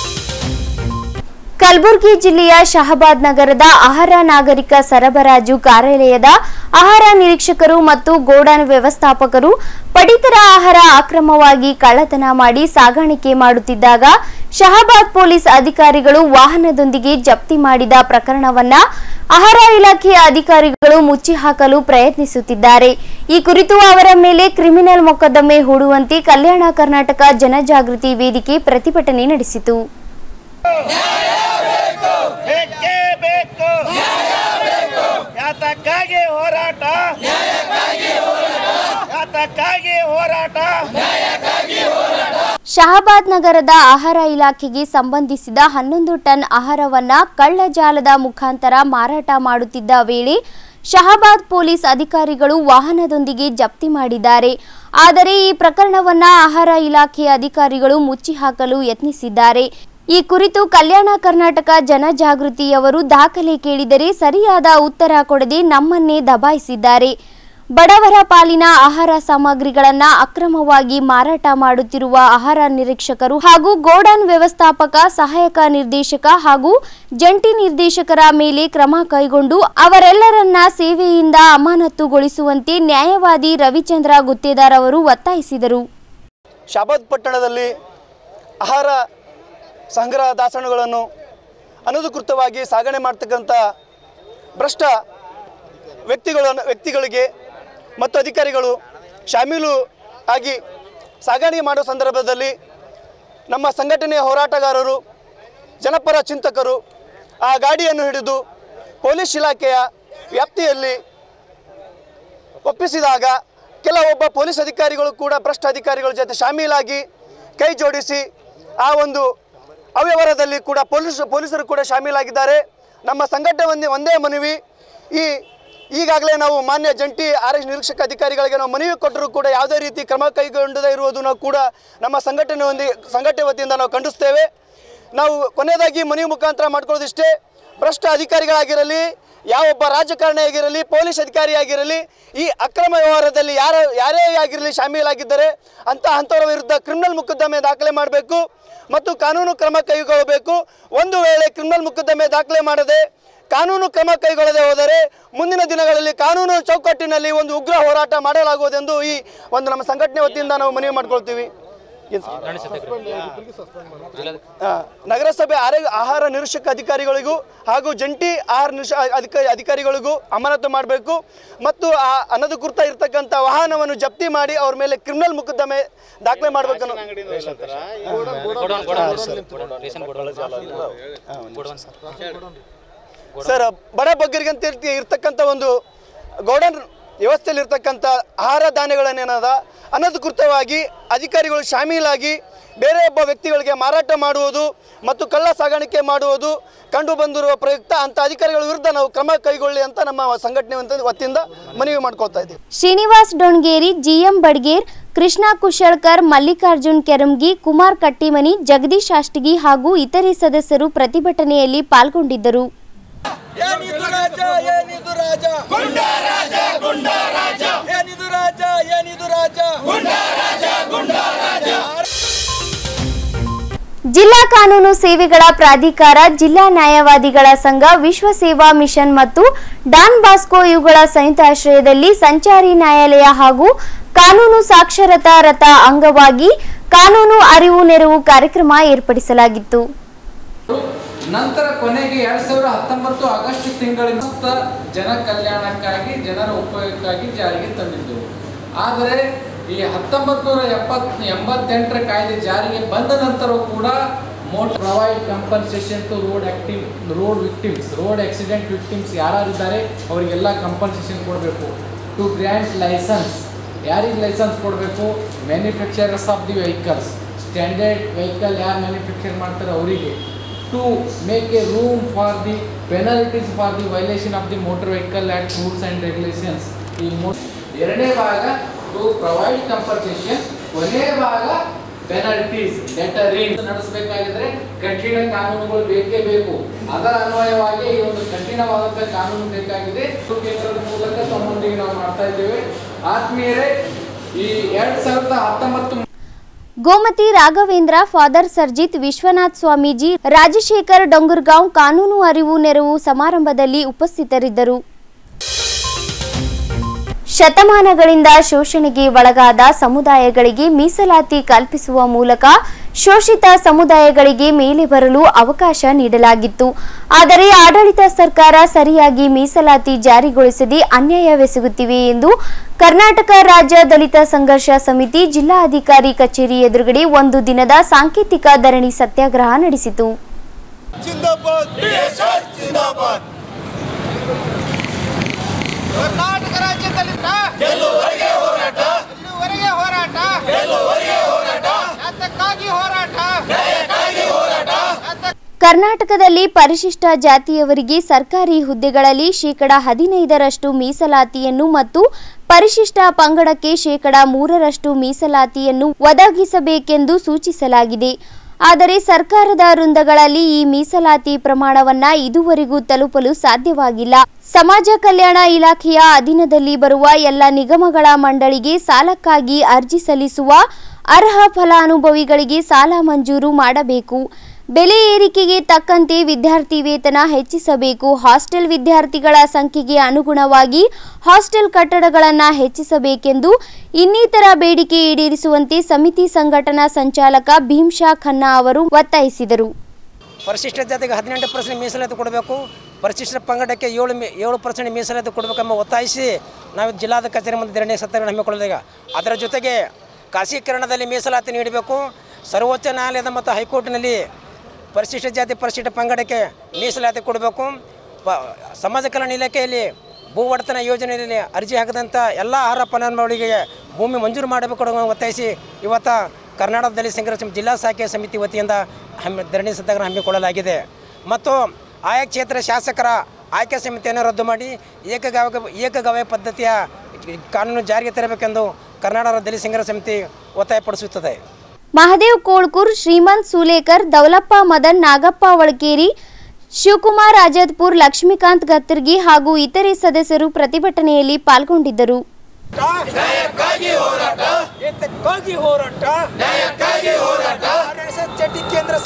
Speaker 5: ಕಲಬುರಗಿ ಜಿಲ್ಲೆಯ ಶಹಬಾದ್ ನಗರದ ಆಹಾರ ನಾಗರಿಕ ಸರಬರಾಜು ಕಾರ್ಯಾಲಯದ ಆಹಾರ ನಿರೀಕ್ಷಕರು ಮತ್ತು ಗೋಡಾನ್ ವ್ಯವಸ್ಥಾಪಕರು ಪಡಿತರ ಆಹಾರ ಅಕ್ರಮವಾಗಿ ಕಳ್ಳತನ ಮಾಡಿ ಸಾಗಾಣಿಕೆ ಮಾಡುತ್ತಿದ್ದಾಗ ಶಹಬಾದ್ ಪೊಲೀಸ್ ಅಧಿಕಾರಿಗಳು ವಾಹನದೊಂದಿಗೆ ಜಪ್ತಿ ಮಾಡಿದ ಪ್ರಕರಣವನ್ನ ಆಹಾರ ಇಲಾಖೆಯ ಅಧಿಕಾರಿಗಳು ಮುಚ್ಚಿ ಹಾಕಲು ಪ್ರಯತ್ನಿಸುತ್ತಿದ್ದಾರೆ ಈ ಕುರಿತು ಅವರ ಮೇಲೆ ಕ್ರಿಮಿನಲ್ ಮೊಕದ್ದಮೆ ಹೂಡುವಂತೆ ಕಲ್ಯಾಣ ಕರ್ನಾಟಕ ಜನಜಾಗೃತಿ ವೇದಿಕೆ ಪ್ರತಿಭಟನೆ ನಡೆಸಿತು
Speaker 9: ಬೇಕೇ ಬೇಕು ಯಾತಕ್ಕಾಗಿ ಹೋರಾಟ ಯಾತಕ್ಕಾಗಿ ಹೋರಾಟ
Speaker 5: ಶಹಬಾದ್ ನಗರದ ಆಹಾರ ಇಲಾಖೆಗೆ ಸಂಬಂಧಿಸಿದ ಹನ್ನೊಂದು ಟನ್ ಆಹಾರವನ್ನ ಕಳ್ಳಜಾಲದ ಮುಖಾಂತರ ಮಾರಾಟ ಮಾಡುತ್ತಿದ್ದ ವೇಳೆ ಶಹಬಾದ್ ಪೊಲೀಸ್ ಅಧಿಕಾರಿಗಳು ವಾಹನದೊಂದಿಗೆ ಜಪ್ತಿ ಮಾಡಿದ್ದಾರೆ ಆದರೆ ಈ ಪ್ರಕರಣವನ್ನ ಆಹಾರ ಇಲಾಖೆಯ ಅಧಿಕಾರಿಗಳು ಮುಚ್ಚಿ ಹಾಕಲು ಯತ್ನಿಸಿದ್ದಾರೆ ಈ ಕುರಿತು ಕಲ್ಯಾಣ ಕರ್ನಾಟಕ ಜನಜಾಗೃತಿಯವರು ದಾಖಲೆ ಕೇಳಿದರೆ ಸರಿಯಾದ ಉತ್ತರ ಕೊಡದೆ ನಮ್ಮನ್ನೇ ದಬಾಯಿಸಿದ್ದಾರೆ ಬಡವರ ಪಾಲಿನ ಆಹಾರ ಸಾಮಗ್ರಿಗಳನ್ನ ಅಕ್ರಮವಾಗಿ ಮಾರಾಟ ಮಾಡುತ್ತಿರುವ ಆಹಾರ ನಿರೀಕ್ಷಕರು ಹಾಗೂ ಗೋಡಾನ್ ವ್ಯವಸ್ಥಾಪಕ ಸಹಾಯಕ ನಿರ್ದೇಶಕ ಹಾಗೂ ಜಂಟಿ ನಿರ್ದೇಶಕರ ಮೇಲೆ ಕ್ರಮ ಕೈಗೊಂಡು ಅವರೆಲ್ಲರನ್ನ ಸೇವೆಯಿಂದ ಅಮಾನತುಗೊಳಿಸುವಂತೆ ನ್ಯಾಯವಾದಿ ರವಿಚಂದ್ರ ಗುತ್ತೇದಾರ್ ಅವರು ಒತ್ತಾಯಿಸಿದರು
Speaker 10: ಶಾಬಾದ್ ಪಟ್ಟಣದಲ್ಲಿ ಆಹಾರ ಸಂಗ್ರಹ ದಾಸಣಗಳನ್ನು ಅನಧಿಕೃತವಾಗಿ ಸಾಗಣೆ ಮಾಡ್ತಕ್ಕಂಥ ಭ್ರಷ್ಟ ವ್ಯಕ್ತಿಗಳನ್ನು ವ್ಯಕ್ತಿಗಳಿಗೆ ಮತ್ತು ಅಧಿಕಾರಿಗಳು ಶಾಮೀಲು ಆಗಿ ಸಾಗಾಣಿಕೆ ಮಾಡುವ ಸಂದರ್ಭದಲ್ಲಿ ನಮ್ಮ ಸಂಘಟನೆಯ ಹೋರಾಟಗಾರರು ಜನಪರ ಚಿಂತಕರು ಆ ಗಾಡಿಯನ್ನು ಹಿಡಿದು ಪೊಲೀಸ್ ಇಲಾಖೆಯ ವ್ಯಾಪ್ತಿಯಲ್ಲಿ ಒಪ್ಪಿಸಿದಾಗ ಕೆಲವೊಬ್ಬ ಪೊಲೀಸ್ ಅಧಿಕಾರಿಗಳು ಕೂಡ ಭ್ರಷ್ಟ ಅಧಿಕಾರಿಗಳ ಜೊತೆ ಶಾಮೀಲಾಗಿ ಕೈ ಜೋಡಿಸಿ ಆ ಒಂದು ಅವ್ಯವಹಾರದಲ್ಲಿ ಕೂಡ ಪೊಲೀಸ್ ಪೊಲೀಸರು ಕೂಡ ಶಾಮೀಲಾಗಿದ್ದಾರೆ ನಮ್ಮ ಸಂಘಟನೆ ಒಂದೇ ಒಂದೇ ಮನವಿ ಈ ಈಗಾಗಲೇ ನಾವು ಮಾನ್ಯ ಜಂಟಿ ಆರ್ ಎಸ್ ನಿರೀಕ್ಷಕ ಅಧಿಕಾರಿಗಳಿಗೆ ನಾವು ಮನವಿ ಕೊಟ್ಟರೂ ಕೂಡ ಯಾವುದೇ ರೀತಿ ಕ್ರಮ ಕೈಗೊಂಡದೇ ಇರುವುದನ್ನು ಕೂಡ ನಮ್ಮ ಸಂಘಟನೆ ಒಂದಿ ಸಂಘಟನೆ ವತಿಯಿಂದ ನಾವು ಖಂಡಿಸ್ತೇವೆ ನಾವು ಕೊನೆಯದಾಗಿ ಮನವಿ ಮುಖಾಂತರ ಮಾಡ್ಕೊಳ್ಳೋದಿಷ್ಟೇ ಭ್ರಷ್ಟ ಅಧಿಕಾರಿಗಳಾಗಿರಲಿ ಯಾವೊಬ್ಬ ರಾಜಕಾರಣಿ ಆಗಿರಲಿ ಪೊಲೀಸ್ ಅಧಿಕಾರಿ ಆಗಿರಲಿ ಈ ಅಕ್ರಮ ವ್ಯವಹಾರದಲ್ಲಿ ಯಾರ ಯಾರೇ ಆಗಿರಲಿ ಶಾಮೀಲಾಗಿದ್ದರೆ ಅಂತ ಅಂಥವರ ವಿರುದ್ಧ ಕ್ರಿಮಿನಲ್ ಮೊಕದ್ದಮೆ ದಾಖಲೆ ಮಾಡಬೇಕು ಮತ್ತು ಕಾನೂನು ಕ್ರಮ ಕೈಗೊಳ್ಳಬೇಕು ಒಂದು ವೇಳೆ ಕ್ರಿಮಿನಲ್ ಮೊಕದ್ದಮೆ ದಾಖಲೆ ಮಾಡದೆ ಕಾನೂನು ಕ್ರಮ ಕೈಗೊಳ್ಳದೆ ಹೋದರೆ ಮುಂದಿನ ದಿನಗಳಲ್ಲಿ ಕಾನೂನು ಚೌಕಟ್ಟಿನಲ್ಲಿ ಒಂದು ಉಗ್ರ ಹೋರಾಟ ಮಾಡಲಾಗುವುದೆಂದು ಈ ಒಂದು ನಮ್ಮ ಸಂಘಟನೆ ವತಿಯಿಂದ ನಾವು ಮನವಿ ಮಾಡ್ಕೊಳ್ತೀವಿ ಏನ್ ಸರ್? ಆ, ನಗರಸಭೆ ಆರೋಗ್ಯ ಆಹಾರ ನಿರೀಕ್ಷಕ ಅಧಿಕಾರಿಗಳಿಗೂ ಹಾಗೂ ಜಂಟಿ ಆಹಾರ ನಿರೀಕ್ಷ ಅಧಿಕಾರಿ ಅಧಿಕಾರಿಗಳಿಗೂ ಅಮಾನತು ಮಾಡಬೇಕು ಮತ್ತು ಆ ಅನಧಿಕೃತ ಇರ್ತಕ್ಕಂಥ ವಾಹನವನ್ನು ಜಪ್ತಿ ಮಾಡಿ ಅವ್ರ ಮೇಲೆ ಕ್ರಿಮಿನಲ್ ಮೊಕದ್ದಮೆ ದಾಖಲೆ ಮಾಡಬೇಕನ್ನೋ ಸರ್ ಬಡ ಬಗ್ಗರಿಗೆ ಅಂತ ಹೇಳ್ತಿ ಇರ್ತಕ್ಕಂಥ ಒಂದು ಗೋಡನ್ ವ್ಯವಸ್ಥೆಯಲ್ಲಿ ಇರ್ತಕ್ಕಂಥ ಆಹಾರ ಧಾನ್ಯಗಳನ್ನೇನದ ಅನಧಿಕೃತವಾಗಿ ಅಧಿಕಾರಿಗಳು ಶಾಮೀಲಾಗಿ ಬೇರೆ ಒಬ್ಬ ವ್ಯಕ್ತಿಗಳಿಗೆ ಮಾರಾಟ ಮಾಡುವುದು ಮತ್ತು ಕಳ್ಳ ಸಾಗಾಣಿಕೆ ಮಾಡುವುದು ಕಂಡು ಬಂದಿರುವ ಪ್ರಯುಕ್ತ ಅಂಥ ಅಧಿಕಾರಿಗಳ ವಿರುದ್ಧ ನಾವು ಕ್ರಮ ಕೈಗೊಳ್ಳಿ ಅಂತ ನಮ್ಮ ಸಂಘಟನೆ ವತಿಯಿಂದ- ವತಿಯಿಂದ ಮನವಿ ಮಾಡ್ಕೊಳ್ತಾ ಇದ್ದೀವಿ
Speaker 5: ಶ್ರೀನಿವಾಸ್ ಡೊಣ್ಗೇರಿ ಜಿಎಂ ಬಡ್ಗೇರ್ ಕೃಷ್ಣ ಕುಶಳ್ಕರ್ ಮಲ್ಲಿಕಾರ್ಜುನ್ ಕೆರಂಗಿ ಕುಮಾರ್ ಕಟ್ಟಿಮನಿ ಜಗದೀಶ್ ಅಷ್ಟಗಿ ಹಾಗೂ ಇತರೆ ಸದಸ್ಯರು ಪ್ರತಿಭಟನೆಯಲ್ಲಿ ಪಾಲ್ಗೊಂಡಿದ್ದರು
Speaker 9: ಏನಿದು ರಾಜ ಏನಿದು ರಾಜ ಗುಂಡ ರಾಜ ಗುಂಡ ರಾಜ ಏನಿದು ರಾಜ ಏನಿದು ರಾಜ ಗುಂಡ ರಾಜ ಗುಂಡ ರಾಜ
Speaker 5: ಜಿಲ್ಲಾ ಕಾನೂನು ಸೇವೆಗಳ ಪ್ರಾಧಿಕಾರ ಜಿಲ್ಲಾ ನ್ಯಾಯವಾದಿಗಳ ಸಂಘ ವಿಶ್ವ ಸೇವಾ ಮಿಷನ್ ಮತ್ತು ಡಾನ್ ಬಾಸ್ಕೋ ಇವುಗಳ ಸಂಯುಕ್ತಾಶ್ರಯದಲ್ಲಿ ಸಂಚಾರಿ ನ್ಯಾಯಾಲಯ ಹಾಗೂ ಕಾನೂನು ಸಾಕ್ಷರತಾ ರಥ ಅಂಗವಾಗಿ ಕಾನೂನು ಅರಿವು ನೆರವು ಕಾರ್ಯಕ್ರಮ ಏರ್ಪಡಿಸಲಾಗಿತ್ತು
Speaker 11: ನಂತರ ಕೊನೆಗೆ ಎರಡ್ ಸಾವಿರದ ಹತ್ತೊಂಬತ್ತು ಆಗಸ್ಟ್ ತಿಂಗಳಿನ ಸುತ್ತ ಜನ ಕಲ್ಯಾಣಕ್ಕಾಗಿ ಜನರ ಉಪಯೋಗಕ್ಕಾಗಿ ಜಾರಿಗೆ ತಂದಿದ್ದೆವು ಆದರೆ ಈ ಹತ್ತೊಂಬತ್ತು ನೂರ ಎಪ್ಪತ್ ಎಂಬತ್ತೆಂಟರ ಕಾಯ್ದೆ ಜಾರಿಗೆ ಬಂದ ನಂತರವೂ ಕೂಡ motor provide compensation to road active road victims road accident victims ಯಾರಿದ್ದಾರೆ ಅವರಿಗೆಲ್ಲ ಕಂಪನ್ಸೇಷನ್ ಕೊಡಬೇಕು ಟು ಗ್ರ್ಯಾಂಟ್ ಲೈಸೆನ್ಸ್ ಯಾರಿಗೆ ಲೈಸೆನ್ಸ್ ಕೊಡಬೇಕು manufacturers of the vehicles standard vehicle ಯಾರು ಮ್ಯಾನುಫ್ಯಾಕ್ಚರ್ ಮಾಡ್ತಾರೆ ಅವರಿಗೆ to make a room for the penalties for the violation of the motor vehicle act rules and regulations ಈ ಮೋ ಎರಡನೇ ಭಾಗ ಟು ಪ್ರೊವೈಡ್ ಕಂಪನ್ಸೇಷನ್ ಕೊನೆಯ ಭಾಗ ಪೆನಾಲ್ಟೀಸ್ ಲೆಟರಿಂಗ್ ನಡೆಸಬೇಕಾಗಿದ್ರೆ ಕಠಿಣ ಕಾನೂನುಗಳು ಬೇಕೇ ಬೇಕು ಅದರ ಅನ್ವಯವಾಗಿ ಈ ಒಂದು ಕಠಿಣವಾದಂಥ ಕಾನೂನು ಬೇಕಾಗಿದೆ ಇದು ಕೇಂದ್ರದ ಮೂಲಕ ತಮ್ಮೊಂದಿಗೆ ನಾವು ಮಾಡ್ತಾ ಇದ್ದೇವೆ ಆತ್ಮೀಯರೇ ಈ ಎರಡ್ ಸಾವಿರದ ಹತ್ತೊಂಬತ್ತು
Speaker 5: ಗೋಮತಿ ರಾಘವೇಂದ್ರ ಫಾದರ್ ಸರ್ಜಿತ್ ವಿಶ್ವನಾಥ್ ಸ್ವಾಮೀಜಿ ರಾಜಶೇಖರ್ ಡೊಂಗುರ್ಗಾಂವ್ ಕಾನೂನು ಅರಿವು ನೆರವು ಸಮಾರಂಭದಲ್ಲಿ ಉಪಸ್ಥಿತರಿದ್ದರು ಶತಮಾನಗಳಿಂದ ಶೋಷಣೆಗೆ ಒಳಗಾದ ಸಮುದಾಯಗಳಿಗೆ ಮೀಸಲಾತಿ ಕಲ್ಪಿಸುವ ಮೂಲಕ ಶೋಷಿತ ಸಮುದಾಯಗಳಿಗೆ ಮೇಲೆ ಬರಲು ಅವಕಾಶ ನೀಡಲಾಗಿತ್ತು ಆದರೆ ಆಡಳಿತ ಸರ್ಕಾರ ಸರಿಯಾಗಿ ಮೀಸಲಾತಿ ಜಾರಿಗೊಳಿಸದೆ ಅನ್ಯಾಯವೆಸಗುತ್ತಿವೆ ಎಂದು ಕರ್ನಾಟಕ ರಾಜ್ಯ ದಲಿತ ಸಂಘರ್ಷ ಸಮಿತಿ ಜಿಲ್ಲಾಧಿಕಾರಿ ಕಚೇರಿ ಎದುರುಗಡೆ ಒಂದು ದಿನದ ಸಾಂಕೇತಿಕ ಧರಣಿ ಸತ್ಯಾಗ್ರಹ ನಡೆಸಿತು
Speaker 9: ಜಿಂದಾಬಾದ್ ಜಿಂದಾಬಾದ್ ಕರ್ನಾಟಕ ರಾಜ್ಯದಲ್ಲಿ ಗೆಲ್ಲುವರೆಗೆ ಹೋರಾಟ ಗೆಲ್ಲುವರೆಗೆ ಹೋರಾಟ ಗೆಲ್ಲುವರೆಗೆ ಹೋರಾಟ ಯಾತಕ್ಕಾಗಿ ಹೋರಾಟ ನ್ಯಾಯಕ್ಕಾಗಿ ಹೋರಾಟ
Speaker 5: ಕರ್ನಾಟಕದಲ್ಲಿ ಪರಿಶಿಷ್ಟ ಜಾತಿಯವರಿಗೆ ಸರ್ಕಾರಿ ಹುದ್ದೆಗಳಲ್ಲಿ ಶೇಕಡ ಹದಿನೈದರಷ್ಟು ಮೀಸಲಾತಿಯನ್ನು ಮತ್ತು ಪರಿಶಿಷ್ಟ ಪಂಗಡಕ್ಕೆ ಶೇಕಡ ಮೂರರಷ್ಟು ಮೀಸಲಾತಿಯನ್ನು ಒದಗಿಸಬೇಕೆಂದು ಸೂಚಿಸಲಾಗಿದೆ ಆದರೆ ಸರ್ಕಾರದ ವೃಂದಗಳಲ್ಲಿ ಈ ಮೀಸಲಾತಿ ಪ್ರಮಾಣವನ್ನ ಇದುವರೆಗೂ ತಲುಪಲು ಸಾಧ್ಯವಾಗಿಲ್ಲ ಸಮಾಜ ಕಲ್ಯಾಣ ಇಲಾಖೆಯ ಅಧೀನದಲ್ಲಿ ಬರುವ ಎಲ್ಲ ನಿಗಮಗಳ ಮಂಡಳಿಗೆ ಸಾಲಕ್ಕಾಗಿ ಅರ್ಜಿ ಸಲ್ಲಿಸುವ ಅರ್ಹ ಫಲಾನುಭವಿಗಳಿಗೆ ಸಾಲ ಮಂಜೂರು ಮಾಡಬೇಕು ಬೆಲೆ ಏರಿಕೆಗೆ ತಕ್ಕಂತೆ ವಿದ್ಯಾರ್ಥಿ ವೇತನ ಹೆಚ್ಚಿಸಬೇಕು ಹಾಸ್ಟೆಲ್ ವಿದ್ಯಾರ್ಥಿಗಳ ಸಂಖ್ಯೆಗೆ ಅನುಗುಣವಾಗಿ ಹಾಸ್ಟೆಲ್ ಕಟ್ಟಡಗಳನ್ನು ಹೆಚ್ಚಿಸಬೇಕೆಂದು ಇನ್ನಿತರ ಬೇಡಿಕೆ ಈಡೇರಿಸುವಂತೆ ಸಮಿತಿ ಸಂಘಟನಾ ಸಂಚಾಲಕ ಭೀಮ್ಶಾ ಖನ್ನಾ ಅವರು ಒತ್ತಾಯಿಸಿದರು
Speaker 12: ಪರಿಶಿಷ್ಟ ಜಾತಿಗೆ ಹದಿನೆಂಟು ಪರ್ಸೆಂಟ್ ಮೀಸಲಾತಿ ಕೊಡಬೇಕು ಪರಿಶಿಷ್ಟ ಪಂಗಡಕ್ಕೆ ಏಳು ಮೀ ಏಳು ಪರ್ಸೆಂಟ್ ಮೀಸಲಾತಿ ಕೊಡಬೇಕೆಂಬ ಒತ್ತಾಯಿಸಿ ನಾವು ಜಿಲ್ಲಾದ ಕಚೇರಿ ಮುಂದೆ ಧರಣಿ ಸತ್ಯಾಗ್ರಹ ಹಮ್ಮಿಕೊಳ್ಳೋದೀಗ ಅದರ ಜೊತೆಗೆ ಖಾಸೀಕರಣದಲ್ಲಿ ಮೀಸಲಾತಿ ನೀಡಬೇಕು ಸರ್ವೋಚ್ಚ ನ್ಯಾಯಾಲಯದ ಮತ್ತು ಹೈಕೋರ್ಟ್ನಲ್ಲಿ ಪರಿಶಿಷ್ಟ ಜಾತಿ ಪರಿಶಿಷ್ಟ ಪಂಗಡಕ್ಕೆ ಮೀಸಲಾತಿ ಕೊಡಬೇಕು ಪ ಸಮಾಜ ಕಲ್ಯಾಣ ಇಲಾಖೆಯಲ್ಲಿ ಭೂ ಒಡೆತನ ಯೋಜನೆಯಲ್ಲಿ ಅರ್ಜಿ ಹಾಕಿದಂಥ ಎಲ್ಲ ಆಹಾರ ಫಲಾನುಭವಿಗಳಿಗೆ ಭೂಮಿ ಮಂಜೂರು ಮಾಡಬೇಕು ಅನ್ನೋ ಒತ್ತಾಯಿಸಿ ಇವತ್ತು ಕರ್ನಾಟಕ ದಲಿತ ಸಂಘರ್ಷ ಸಮಿತಿ ಜಿಲ್ಲಾ ಶಾಖೆ ಸಮಿತಿ ವತಿಯಿಂದ ಹಮ್ಮಿ ಧರಣಿ ಸತ್ಯಾಗ್ರಹ ಹಮ್ಮಿಕೊಳ್ಳಲಾಗಿದೆ ಮತ್ತು ಆಯಾ ಕ್ಷೇತ್ರ ಶಾಸಕರ ಆಯ್ಕೆ ಸಮಿತಿಯನ್ನು ರದ್ದು ಮಾಡಿ ಏಕಗಾವ ಏಕಗವಾಯ ಪದ್ಧತಿಯ ಕಾನೂನು ಜಾರಿಗೆ ತರಬೇಕೆಂದು ಕರ್ನಾಟಕ ದಲಿತ ಸಂಘರ್ಷ ಸಮಿತಿ ಒತ್ತಾಯಪಡಿಸುತ್ತದೆ
Speaker 5: ಮಹದೇವ್ ಕೋಳ್ಕೂರ್ ಶ್ರೀಮಂತ್ ಸೂಲೇಕರ್ ದೌಲಪ್ಪ ಮದನ್ ನಾಗಪ್ಪ ವಳಕೇರಿ ಶಿವಕುಮಾರ್ ಆಜಾದ್ಪುರ್ ಲಕ್ಷ್ಮೀಕಾಂತ್ ಗತ್ತರ್ಗಿ ಹಾಗೂ ಇತರೆ ಸದಸ್ಯರು ಪ್ರತಿಭಟನೆಯಲ್ಲಿ ಪಾಲ್ಗೊಂಡಿದ್ದರು
Speaker 9: ನ್ಯಾಯಕ್ಕಾಗಿ ಹೋರಾಟ ಏತಕ್ಕಾಗಿ ಹೋರಾಟ ನ್ಯಾಯಕ್ಕಾಗಿ ಹೋರಾಟ ಚಡ್ಡಿ ಕೇಂದ್ರ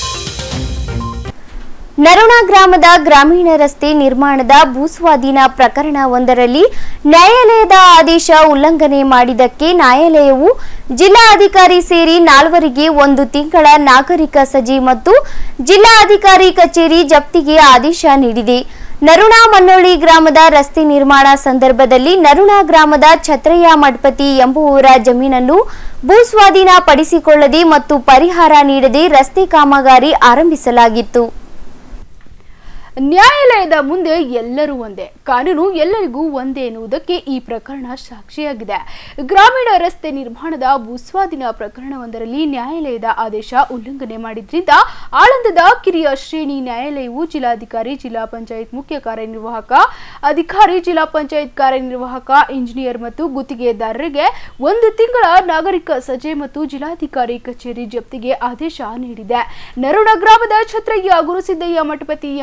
Speaker 5: ನರುಣ ಗ್ರಾಮದ ಗ್ರಾಮೀಣ ರಸ್ತೆ ನಿರ್ಮಾಣದ ಭೂಸ್ವಾಧೀನ ಪ್ರಕರಣ ಒಂದರಲ್ಲಿ ನ್ಯಾಯಾಲಯದ ಆದೇಶ ಉಲ್ಲಂಘನೆ ಮಾಡಿದ್ದಕ್ಕೆ ನ್ಯಾಯಾಲಯವು ಜಿಲ್ಲಾಧಿಕಾರಿ ಸೇರಿ ನಾಲ್ವರಿಗೆ ಒಂದು ತಿಂಗಳ ನಾಗರಿಕ ಸಜಿ ಮತ್ತು ಜಿಲ್ಲಾಧಿಕಾರಿ ಕಚೇರಿ ಜಪ್ತಿಗೆ ಆದೇಶ ನೀಡಿದೆ ನರುಣ ಮನ್ನೊಳ್ಳಿ ಗ್ರಾಮದ ರಸ್ತೆ ನಿರ್ಮಾಣ ಸಂದರ್ಭದಲ್ಲಿ ನರುಣ ಗ್ರಾಮದ ಛತ್ರಯ್ಯ ಮಠಪತಿ ಎಂಬುವವರ ಜಮೀನನ್ನು ಭೂಸ್ವಾಧೀನ ಪಡಿಸಿಕೊಳ್ಳದೆ ಮತ್ತು ಪರಿಹಾರ ನೀಡದೆ ರಸ್ತೆ ಕಾಮಗಾರಿ ಆರಂಭಿಸಲಾಗಿತ್ತು
Speaker 7: ನ್ಯಾಯಾಲಯದ ಮುಂದೆ ಎಲ್ಲರೂ ಒಂದೇ ಕಾನೂನು ಎಲ್ಲರಿಗೂ ಒಂದೇ ಎನ್ನುವುದಕ್ಕೆ ಈ ಪ್ರಕರಣ ಸಾಕ್ಷಿಯಾಗಿದೆ ಗ್ರಾಮೀಣ ರಸ್ತೆ ನಿರ್ಮಾಣದ ಭೂಸ್ವಾಧೀನ ಪ್ರಕರಣವೊಂದರಲ್ಲಿ ನ್ಯಾಯಾಲಯದ ಆದೇಶ ಉಲ್ಲಂಘನೆ ಮಾಡಿದ್ರಿಂದ ಆಳಂದದ ಕಿರಿಯ ಶ್ರೇಣಿ ನ್ಯಾಯಾಲಯವು ಜಿಲ್ಲಾಧಿಕಾರಿ ಜಿಲ್ಲಾ ಪಂಚಾಯತ್ ಮುಖ್ಯ ಕಾರ್ಯನಿರ್ವಾಹಕ ಅಧಿಕಾರಿ ಜಿಲ್ಲಾ ಪಂಚಾಯತ್ ಕಾರ್ಯನಿರ್ವಾಹಕ ಇಂಜಿನಿಯರ್ ಮತ್ತು ಗುತ್ತಿಗೆದಾರರಿಗೆ ಒಂದು ತಿಂಗಳ ನಾಗರಿಕ ಸಜೆ ಮತ್ತು ಜಿಲ್ಲಾಧಿಕಾರಿ ಕಚೇರಿ ಜಪ್ತಿಗೆ ಆದೇಶ ನೀಡಿದೆ ನರುಣ ಗ್ರಾಮದ ಛತ್ರಯ್ಯ ಗುರುಸಿದ್ದಯ್ಯ ಮಠಪತಿ ಎಂಬುವರು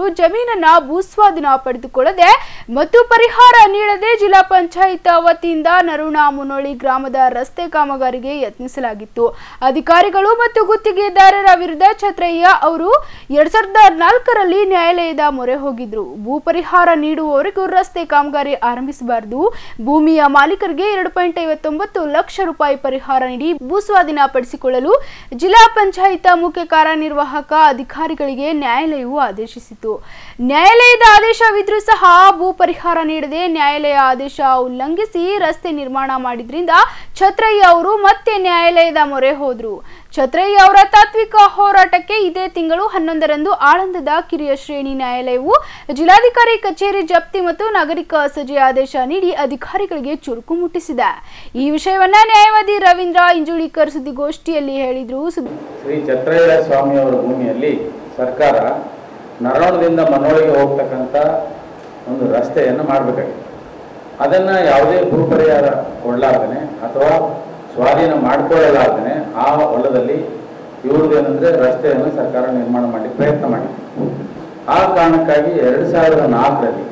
Speaker 7: ಜಮೀನನ್ನ ಭೂಸ್ವಾಧೀನ ಪಡೆದುಕೊಳ್ಳದೆ ಮತ್ತು ಪರಿಹಾರ ನೀಡದೆ ಜಿಲ್ಲಾ ಪಂಚಾಯತ್ ವತಿಯಿಂದ ನರುಣ ಮುನೋಳಿ ಗ್ರಾಮದ ರಸ್ತೆ ಕಾಮಗಾರಿಗೆ ಯತ್ನಿಸಲಾಗಿತ್ತು ಅಧಿಕಾರಿಗಳು ಮತ್ತು ಗುತ್ತಿಗೆದಾರರ ವಿರುದ್ಧ ಛತ್ರಯ್ಯ ಅವರು ಎರಡ್ ಸಾವಿರದ ನಾಲ್ಕರಲ್ಲಿ ನ್ಯಾಯಾಲಯದ ಮೊರೆ ಹೋಗಿದ್ರು ಭೂ ಪರಿಹಾರ ನೀಡುವವರೆಗೂ ರಸ್ತೆ ಕಾಮಗಾರಿ ಆರಂಭಿಸಬಾರದು ಭೂಮಿಯ ಮಾಲೀಕರಿಗೆ ಎರಡು ಪಾಯಿಂಟ್ ಐವತ್ತೊಂಬತ್ತು ಲಕ್ಷ ರೂಪಾಯಿ ಪರಿಹಾರ ನೀಡಿ ಭೂಸ್ವಾಧೀನ ಪಡಿಸಿಕೊಳ್ಳಲು ಜಿಲ್ಲಾ ಪಂಚಾಯತ್ ಮುಖ್ಯ ಕಾರ್ಯನಿರ್ವಾಹಕ ಅಧಿಕಾರಿಗಳಿಗೆ ನ್ಯಾಯಾಲಯವು ಆದೇಶಿಸಿತು ನ್ಯಾಯಾಲಯದ ಆದೇಶವಿದ್ರೂ ಸಹ ಭೂ ಪರಿಹಾರ ನೀಡದೆ ನ್ಯಾಯಾಲಯ ಆದೇಶ ಉಲ್ಲಂಘಿಸಿ ರಸ್ತೆ ನಿರ್ಮಾಣ ಮಾಡಿದ್ರಿಂದ ಛತ್ರಯ್ಯ ಅವರು ಮತ್ತೆ ನ್ಯಾಯಾಲಯದ ಮೊರೆ ಹೋದ್ರು ಛತ್ರಯ್ಯ ಅವರ ತಾತ್ವಿಕ ಹೋರಾಟಕ್ಕೆ ಇದೇ ತಿಂಗಳು ಹನ್ನೊಂದರಂದು ಆಳಂದದ ಕಿರಿಯ ಶ್ರೇಣಿ ನ್ಯಾಯಾಲಯವು ಜಿಲ್ಲಾಧಿಕಾರಿ ಕಚೇರಿ ಜಪ್ತಿ ಮತ್ತು ನಾಗರಿಕ ಸಜೆ ಆದೇಶ ನೀಡಿ ಅಧಿಕಾರಿಗಳಿಗೆ ಚುರುಕು ಮುಟ್ಟಿಸಿದೆ ಈ ವಿಷಯವನ್ನ ನ್ಯಾಯವಾದಿ ರವೀಂದ್ರ ಇಂಜುಳಿಕರ್ ಸುದ್ದಿಗೋಷ್ಠಿಯಲ್ಲಿ ಹೇಳಿದ್ರು ಸುದ್ದಿ
Speaker 13: ಶ್ರೀ ಛತ್ರಯ್ಯ ಸ್ವಾಮಿಯವರ ಭೂಮಿಯಲ್ಲಿ ಸರ್ಕಾರ ನರವಣದಿಂದ ಮನೋಳಿಗೆ ಹೋಗ್ತಕ್ಕಂಥ ಒಂದು ರಸ್ತೆಯನ್ನು ಮಾಡಬೇಕಾಗಿತ್ತು ಅದನ್ನು ಯಾವುದೇ ಭೂ ಪರಿಹಾರ ಕೊಡಲಾರ್ದೇ ಅಥವಾ ಸ್ವಾಧೀನ ಮಾಡಿಕೊಳ್ಳಲಾರ್ದೇ ಆ ಹೊಲದಲ್ಲಿ ಇವ್ರದ್ದೇನೆಂದರೆ ರಸ್ತೆಯನ್ನು ಸರ್ಕಾರ ನಿರ್ಮಾಣ ಮಾಡಿ ಪ್ರಯತ್ನ ಮಾಡಿತ್ತು ಆ ಕಾರಣಕ್ಕಾಗಿ ಎರಡು ಸಾವಿರದ ನಾಲ್ಕರಲ್ಲಿ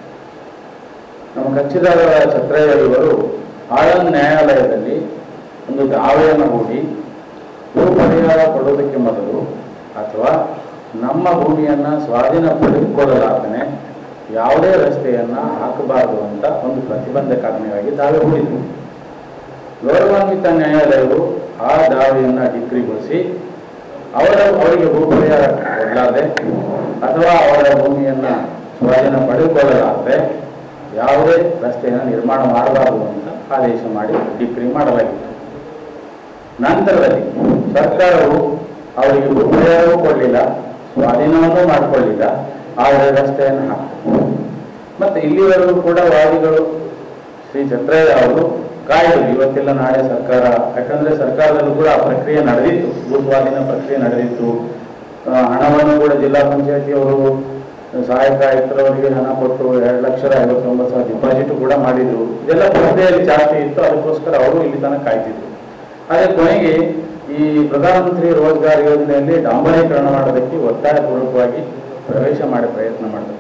Speaker 13: ನಮ್ಮ ಕಚ್ಚಿದಾರರ ಛತ್ರಯ್ಯ ಇವರು ಆಳಂದ್ ನ್ಯಾಯಾಲಯದಲ್ಲಿ ಒಂದು ದಾವೆಯನ್ನು ಹೂಡಿ ಭೂ ಪರಿಹಾರ ಕೊಡೋದಕ್ಕೆ ಮೊದಲು ಅಥವಾ ನಮ್ಮ ಭೂಮಿಯನ್ನು ಸ್ವಾಧೀನ ಪಡೆದುಕೊಳ್ಳಲಾರ್ದೇ ಯಾವುದೇ ರಸ್ತೆಯನ್ನು ಹಾಕಬಾರದು ಅಂತ ಒಂದು ಪ್ರತಿಬಂಧಕಾಜ್ಞೆಯಾಗಿ ದಾವೆ ಹೂಡಿದರು ಗೌರವಾನ್ವಿತ ನ್ಯಾಯಾಲಯವು ಆ ದಾವೆಯನ್ನು ಡಿಕ್ರಿಗೊಳಿಸಿ ಅವರ ಅವರಿಗೆ ಭೂ ಪರಿಹಾರ ಕೊಡಲಾರದೆ ಅಥವಾ ಅವರ ಭೂಮಿಯನ್ನು ಸ್ವಾಧೀನ ಪಡೆದುಕೊಳ್ಳಲಾರದೆ ಯಾವುದೇ ರಸ್ತೆಯನ್ನು ನಿರ್ಮಾಣ ಮಾಡಬಾರದು ಅಂತ ಆದೇಶ ಮಾಡಿ ಡಿಕ್ರಿ ಮಾಡಲಾಗಿತ್ತು ನಂತರದಲ್ಲಿ ಸರ್ಕಾರವು ಅವರಿಗೆ ಭೂ ಪರಿಹಾರವೂ ಕೊಡಲಿಲ್ಲ ಸ್ವಾಧೀನವನ್ನೂ ಮಾಡಿಕೊಳ್ಳಿಲ್ಲ ಆದರೆ ರಸ್ತೆಯನ್ನು ಹಾಕಿತು ಮತ್ತು ಇಲ್ಲಿವರೆಗೂ ಕೂಡ ವಾದಿಗಳು ಶ್ರೀ ಛತ್ರಯ್ಯ ಅವರು ಕಾಯ್ದರು ಇವತ್ತೆಲ್ಲ ನಾಳೆ ಸರ್ಕಾರ ಯಾಕಂದ್ರೆ ಸರ್ಕಾರದಲ್ಲೂ ಕೂಡ ಆ ಪ್ರಕ್ರಿಯೆ ನಡೆದಿತ್ತು ಭೂ ಸ್ವಾಧೀನ ಪ್ರಕ್ರಿಯೆ ನಡೆದಿತ್ತು ಆ, ಹಣವನ್ನು ಕೂಡ ಜಿಲ್ಲಾ ಪಂಚಾಯತಿಯವರು ಸಹಾಯಕ ಆಯುಕ್ತರವರಿಗೆ ಹಣ ಕೊಟ್ಟು ಎರಡು ಲಕ್ಷದ ಐವತ್ತೊಂಬತ್ತು ಸಾವಿರ ಡಿಪಾಸಿಟ್ ಕೂಡ ಮಾಡಿದ್ರು ಇದೆಲ್ಲ ಪ್ರಕ್ರಿಯೆಯಲ್ಲಿ ಚಾಲ್ತಿ ಇತ್ತು ಅದಕ್ಕೋಸ್ಕರ ಅವರು ಇಲ್ಲಿ ತನಕ ಕಾಯ್ತಿದ್ರು ಆದರೆ ಕೊನೆಗೆ ಈ ಪ್ರಧಾನಮಂತ್ರಿ ರೋಜ್ಗಾರ್ ಯೋಜನೆಯಲ್ಲಿ ಡಾಂಬರೀಕರಣ ಮಾಡೋದಕ್ಕೆ ಒತ್ತಾಯಪೂರ್ವಕವಾಗಿ ಪ್ರವೇಶ ಮಾಡಿ ಪ್ರಯತ್ನ ಮಾಡಿದ್ರು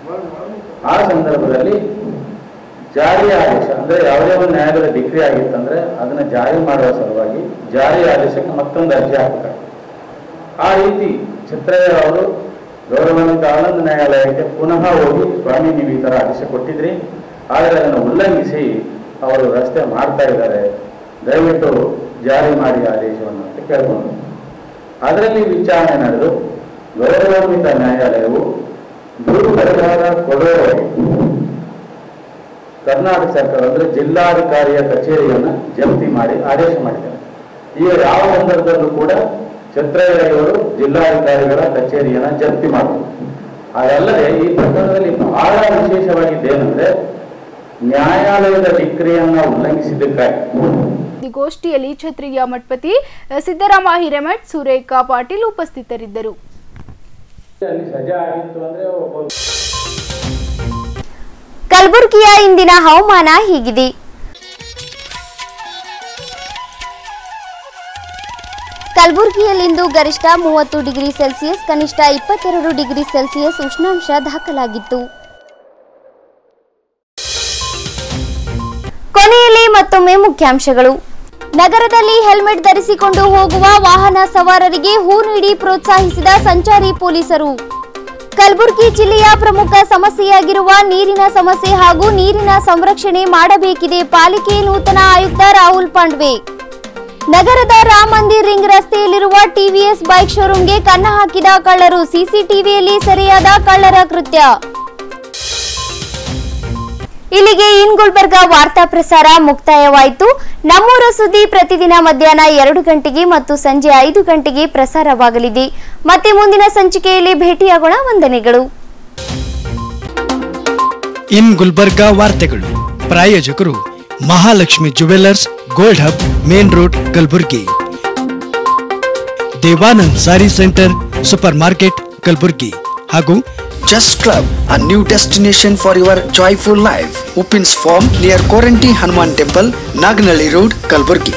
Speaker 13: ಆ ಸಂದರ್ಭದಲ್ಲಿ ಜಾರಿ ಆದೇಶ ಅಂದ್ರೆ ಯಾವುದೇ ಒಂದು ನ್ಯಾಯಾಲಯದ ಡಿಗ್ರಿ ಆಗಿತ್ತಂದ್ರೆ ಅದನ್ನ ಜಾರಿ ಮಾಡುವ ಸಲುವಾಗಿ ಜಾರಿ ಆದೇಶಕ್ಕೆ ಮತ್ತೊಂದು ಅರ್ಜಿ ಹಾಕಬೇಕಾಗಿತ್ತು ಆ ರೀತಿ ಚಿತ್ರಯ್ಯ ಅವರು ಗೌರವಾನ್ವಿತ ಆನಂದ ನ್ಯಾಯಾಲಯಕ್ಕೆ ಪುನಃ ಹೋಗಿ ಸ್ವಾಮಿ ನೀವು ಈ ತರ ಆದೇಶ ಕೊಟ್ಟಿದ್ರಿ ಆದರೆ ಅದನ್ನು ಉಲ್ಲಂಘಿಸಿ ಅವರು ರಸ್ತೆ ಮಾಡ್ತಾ ಇದ್ದಾರೆ ದಯವಿಟ್ಟು ಜಾರಿ ಮಾಡಿ ಆದೇಶವನ್ನು ಅಂತ ಕೇಳ್ಕೊಂಡು ಅದರಲ್ಲಿ ವಿಚಾರಣೆ ನಡೆದು ಗೌರವಾನ್ವಿತ ನ್ಯಾಯಾಲಯವು ಭೂ ಪರಿಹಾರ ಕೊಡುವವರೆಗೆ ಕರ್ನಾಟಕ ಸರ್ಕಾರ ಅಂದ್ರೆ ಜಿಲ್ಲಾಧಿಕಾರಿಯ ಕಚೇರಿಯನ್ನು ಜಪ್ತಿ ಮಾಡಿ ಆದೇಶ ಮಾಡಿದ್ದಾರೆ ಈಗ ಯಾವ ಸಂದರ್ಭದಲ್ಲೂ ಕೂಡ ಛತ್ರಯ್ಯವರು ಜಿಲ್ಲಾಧಿಕಾರಿಗಳ ಕಚೇರಿಯನ್ನ ಜಪ್ತಿ ಮಾಡಿದ್ರು ಅದಲ್ಲದೆ ಈ ಪ್ರಕರಣದಲ್ಲಿ ಬಹಳ ವಿಶೇಷವಾಗಿದ್ದೇನೆಂದ್ರೆ ನ್ಯಾಯಾಲಯದ ಡಿಕ್ರಿಯನ್ನ ಉಲ್ಲಂಘಿಸಿದ್ದಕ್ಕಾಗಿ
Speaker 7: ಸುದ್ದಿಗೋಷ್ಠಿಯಲ್ಲಿ ಛತ್ರಿಯ ಮಠಪತಿ ಸಿದ್ದರಾಮ ಹಿರೇಮಠ್ ಸುರೇಖಾ ಪಾಟೀಲ್ ಉಪಸ್ಥಿತರಿದ್ದರು
Speaker 13: ಅಲ್ಲಿ ಸಜಾ ಆಗಿತ್ತು ಅಂದ್ರೆ ಒಬ್ಬ
Speaker 5: ಕಲಬುರಗಿಯ ಇಂದಿನ ಹವಾಮಾನ ಹೀಗಿದೆ ಕಲಬುರಗಿಯಲ್ಲಿಂದು ಗರಿಷ್ಠ ಮೂವತ್ತು ಡಿಗ್ರಿ ಸೆಲ್ಸಿಯಸ್ ಕನಿಷ್ಠ ಇಪ್ಪತ್ತೆರಡು ಡಿಗ್ರಿ ಸೆಲ್ಸಿಯಸ್ ಉಷ್ಣಾಂಶ ದಾಖಲಾಗಿತ್ತು ಕೊನೆಯಲ್ಲಿ ಮತ್ತೊಮ್ಮೆ ಮುಖ್ಯಾಂಶಗಳು ನಗರದಲ್ಲಿ ಹೆಲ್ಮೆಟ್ ಧರಿಸಿಕೊಂಡು ಹೋಗುವ ವಾಹನ ಸವಾರರಿಗೆ ಹೂ ನೀಡಿ ಪ್ರೋತ್ಸಾಹಿಸಿದ ಸಂಚಾರಿ ಪೊಲೀಸರು ಕಲಬುರಗಿ ಜಿಲ್ಲೆಯ ಪ್ರಮುಖ ಸಮಸ್ಯೆಯಾಗಿರುವ ನೀರಿನ ಸಮಸ್ಯೆ ಹಾಗೂ ನೀರಿನ ಸಂರಕ್ಷಣೆ ಮಾಡಬೇಕಿದೆ ಪಾಲಿಕೆ ನೂತನ ಆಯುಕ್ತ ರಾಹುಲ್ ಪಾಂಡ್ವೆ ನಗರದ ರಾಮ್ ಮಂದಿರ್ ರಿಂಗ್ ರಸ್ತೆಯಲ್ಲಿರುವ ಟಿವಿಎಸ್ ಬೈಕ್ ಶೋರೂಂಗೆ ಕನ್ನ ಹಾಕಿದ ಕಳ್ಳರು ಸಿಸಿಟಿವಿಯಲ್ಲಿ ಸೆರೆಯಾದ ಕಳ್ಳರ ಕೃತ್ಯ ಇಲ್ಲಿಗೆ ಇನ್ ಗುಲ್ಬರ್ಗ ವಾರ್ತಾ ಪ್ರಸಾರ ಮುಕ್ತಾಯವಾಯಿತು ನಮ್ಮೂರ ಸುದ್ದಿ ಪ್ರತಿದಿನ ಮಧ್ಯಾಹ್ನ ಎರಡು ಗಂಟೆಗೆ ಮತ್ತು ಸಂಜೆ ಐದು ಗಂಟೆಗೆ ಪ್ರಸಾರವಾಗಲಿದೆ ಮತ್ತೆ ಮುಂದಿನ ಸಂಚಿಕೆಯಲ್ಲಿ ಭೇಟಿಯಾಗೋಣ ವಂದನೆಗಳು
Speaker 1: ಇನ್ ಗುಲ್ಬರ್ಗ ವಾರ್ತೆಗಳು ಪ್ರಾಯೋಜಕರು Mahalakshmi jewellers gold hub main road Kalaburagi Devanand ಸಾರಿ ಸೆಂಟರ್ ಸೂಪರ್ ಮಾರ್ಕೆಟ್ ಕಲಬುರ್ಗಿ ಹಾಗೂ
Speaker 2: Just Club, a new destination for your joyful life. Opens form near Koranti Hanuman Temple, Nagnali Road, Kalburgi.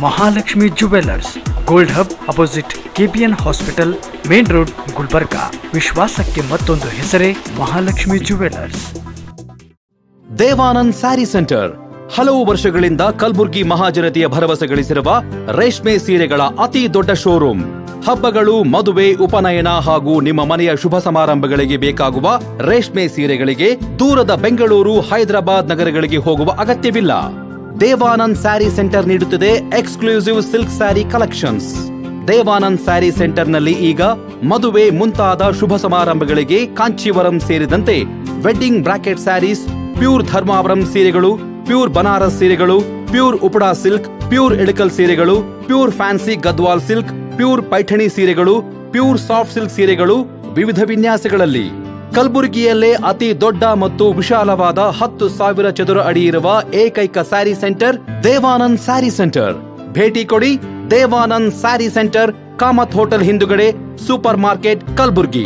Speaker 1: Mahalakshmi jewellers gold hub opposite KPN hospital main road Gulbarga ವಿಶ್ವಾಸಕ್ಕೆ ಮತ್ತೊಂದು ಹೆಸರೇ Mahalakshmi jewellers
Speaker 3: Devanand saree centre ಹಲವು ವರ್ಷಗಳಿಂದ ಕಲ್ಬುರ್ಗಿ ಮಹಾಜನತೆಯ ಭರವಸೆ ಗಳಿಸಿರುವ ರೇಷ್ಮೆ ಸೀರೆಗಳ ಅತಿ ದೊಡ್ಡ ಶೋರೂಮ್ ಹಬ್ಬಗಳು ಮದುವೆ ಉಪನಯನ ಹಾಗೂ ನಿಮ್ಮ ಮನೆಯ ಶುಭ ಸಮಾರಂಭಗಳಿಗೆ ಬೇಕಾಗುವ ರೇಷ್ಮೆ ಸೀರೆಗಳಿಗೆ ದೂರದ ಬೆಂಗಳೂರು ಹೈದರಾಬಾದ್ ನಗರಗಳಿಗೆ ಹೋಗುವ ಅಗತ್ಯವಿಲ್ಲ ದೇವಾನಂದ್ ಸ್ಯಾರಿ ಸೆಂಟರ್ ನೀಡುತ್ತಿದೆ exclusive silk saree collections Devanand saree ಸೆಂಟರ್ನಲ್ಲಿ ಈಗ ಮದುವೆ ಮುಂತಾದ ಶುಭ ಸಮಾರಂಭಗಳಿಗೆ ಕಾಂಚೀವರಂ ಸೇರಿದಂತೆ wedding brocade sarees pure Dharmavaram ಸೀರೆಗಳು ಪ್ಯೂರ್ ಬನಾರಸ್ ಸೀರೆಗಳು pure Uppada silk pure Ilkal ಸೀರೆಗಳು pure fancy Gadwal silk pure Paithani ಸೀರೆಗಳು ಪ್ಯೂರ್ ಸಾಫ್ಟ್ ಸಿಲ್ಕ್ ಸೀರೆಗಳು ವಿವಿಧ ವಿನ್ಯಾಸಗಳಲ್ಲಿ ಕಲಬುರಗಿಯಲ್ಲೇ ಅತಿ ದೊಡ್ಡ ಮತ್ತು ವಿಶಾಲವಾದ ಹತ್ತು ಸಾವಿರ ಚದುರ ಅಡಿ ಇರುವ ಏಕೈಕ saree centre Devanand saree centre ಭೇಟಿ ಕೊಡಿ Devanand saree centre Kamath hotel ಹಿಂದುಗಡೆ super market Kalburgi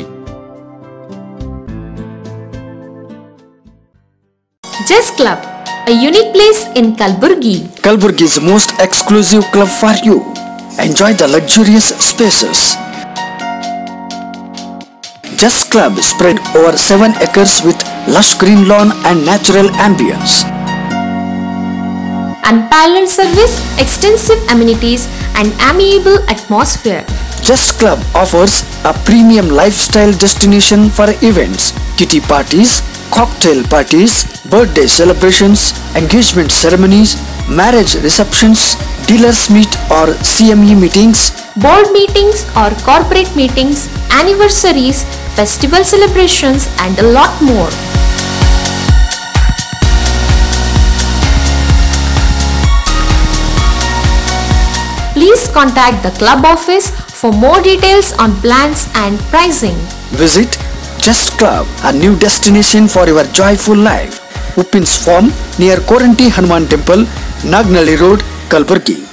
Speaker 4: Jazz Club, a unique place in Kalburgi.
Speaker 2: Kalburgi's most exclusive club for you. Enjoy the luxurious spaces. Just Club spread over 7 acres with lush green lawn and natural ambience.
Speaker 4: Unparalleled service, extensive amenities, and amiable atmosphere.
Speaker 2: Just Club offers a premium lifestyle destination for events, kitty parties, cocktail parties, birthday celebrations, engagement ceremonies, marriage receptions, dealers meet or CME meetings,
Speaker 4: Board meetings or corporate meetings, anniversaries, festival celebrations, and a lot more. Please contact the club office for more details on plans and pricing.
Speaker 2: Visit Just Club, a new destination for your joyful life. Uppin's Farm near Koranti Hanuman Temple, Nagnali Road, Kalburgi.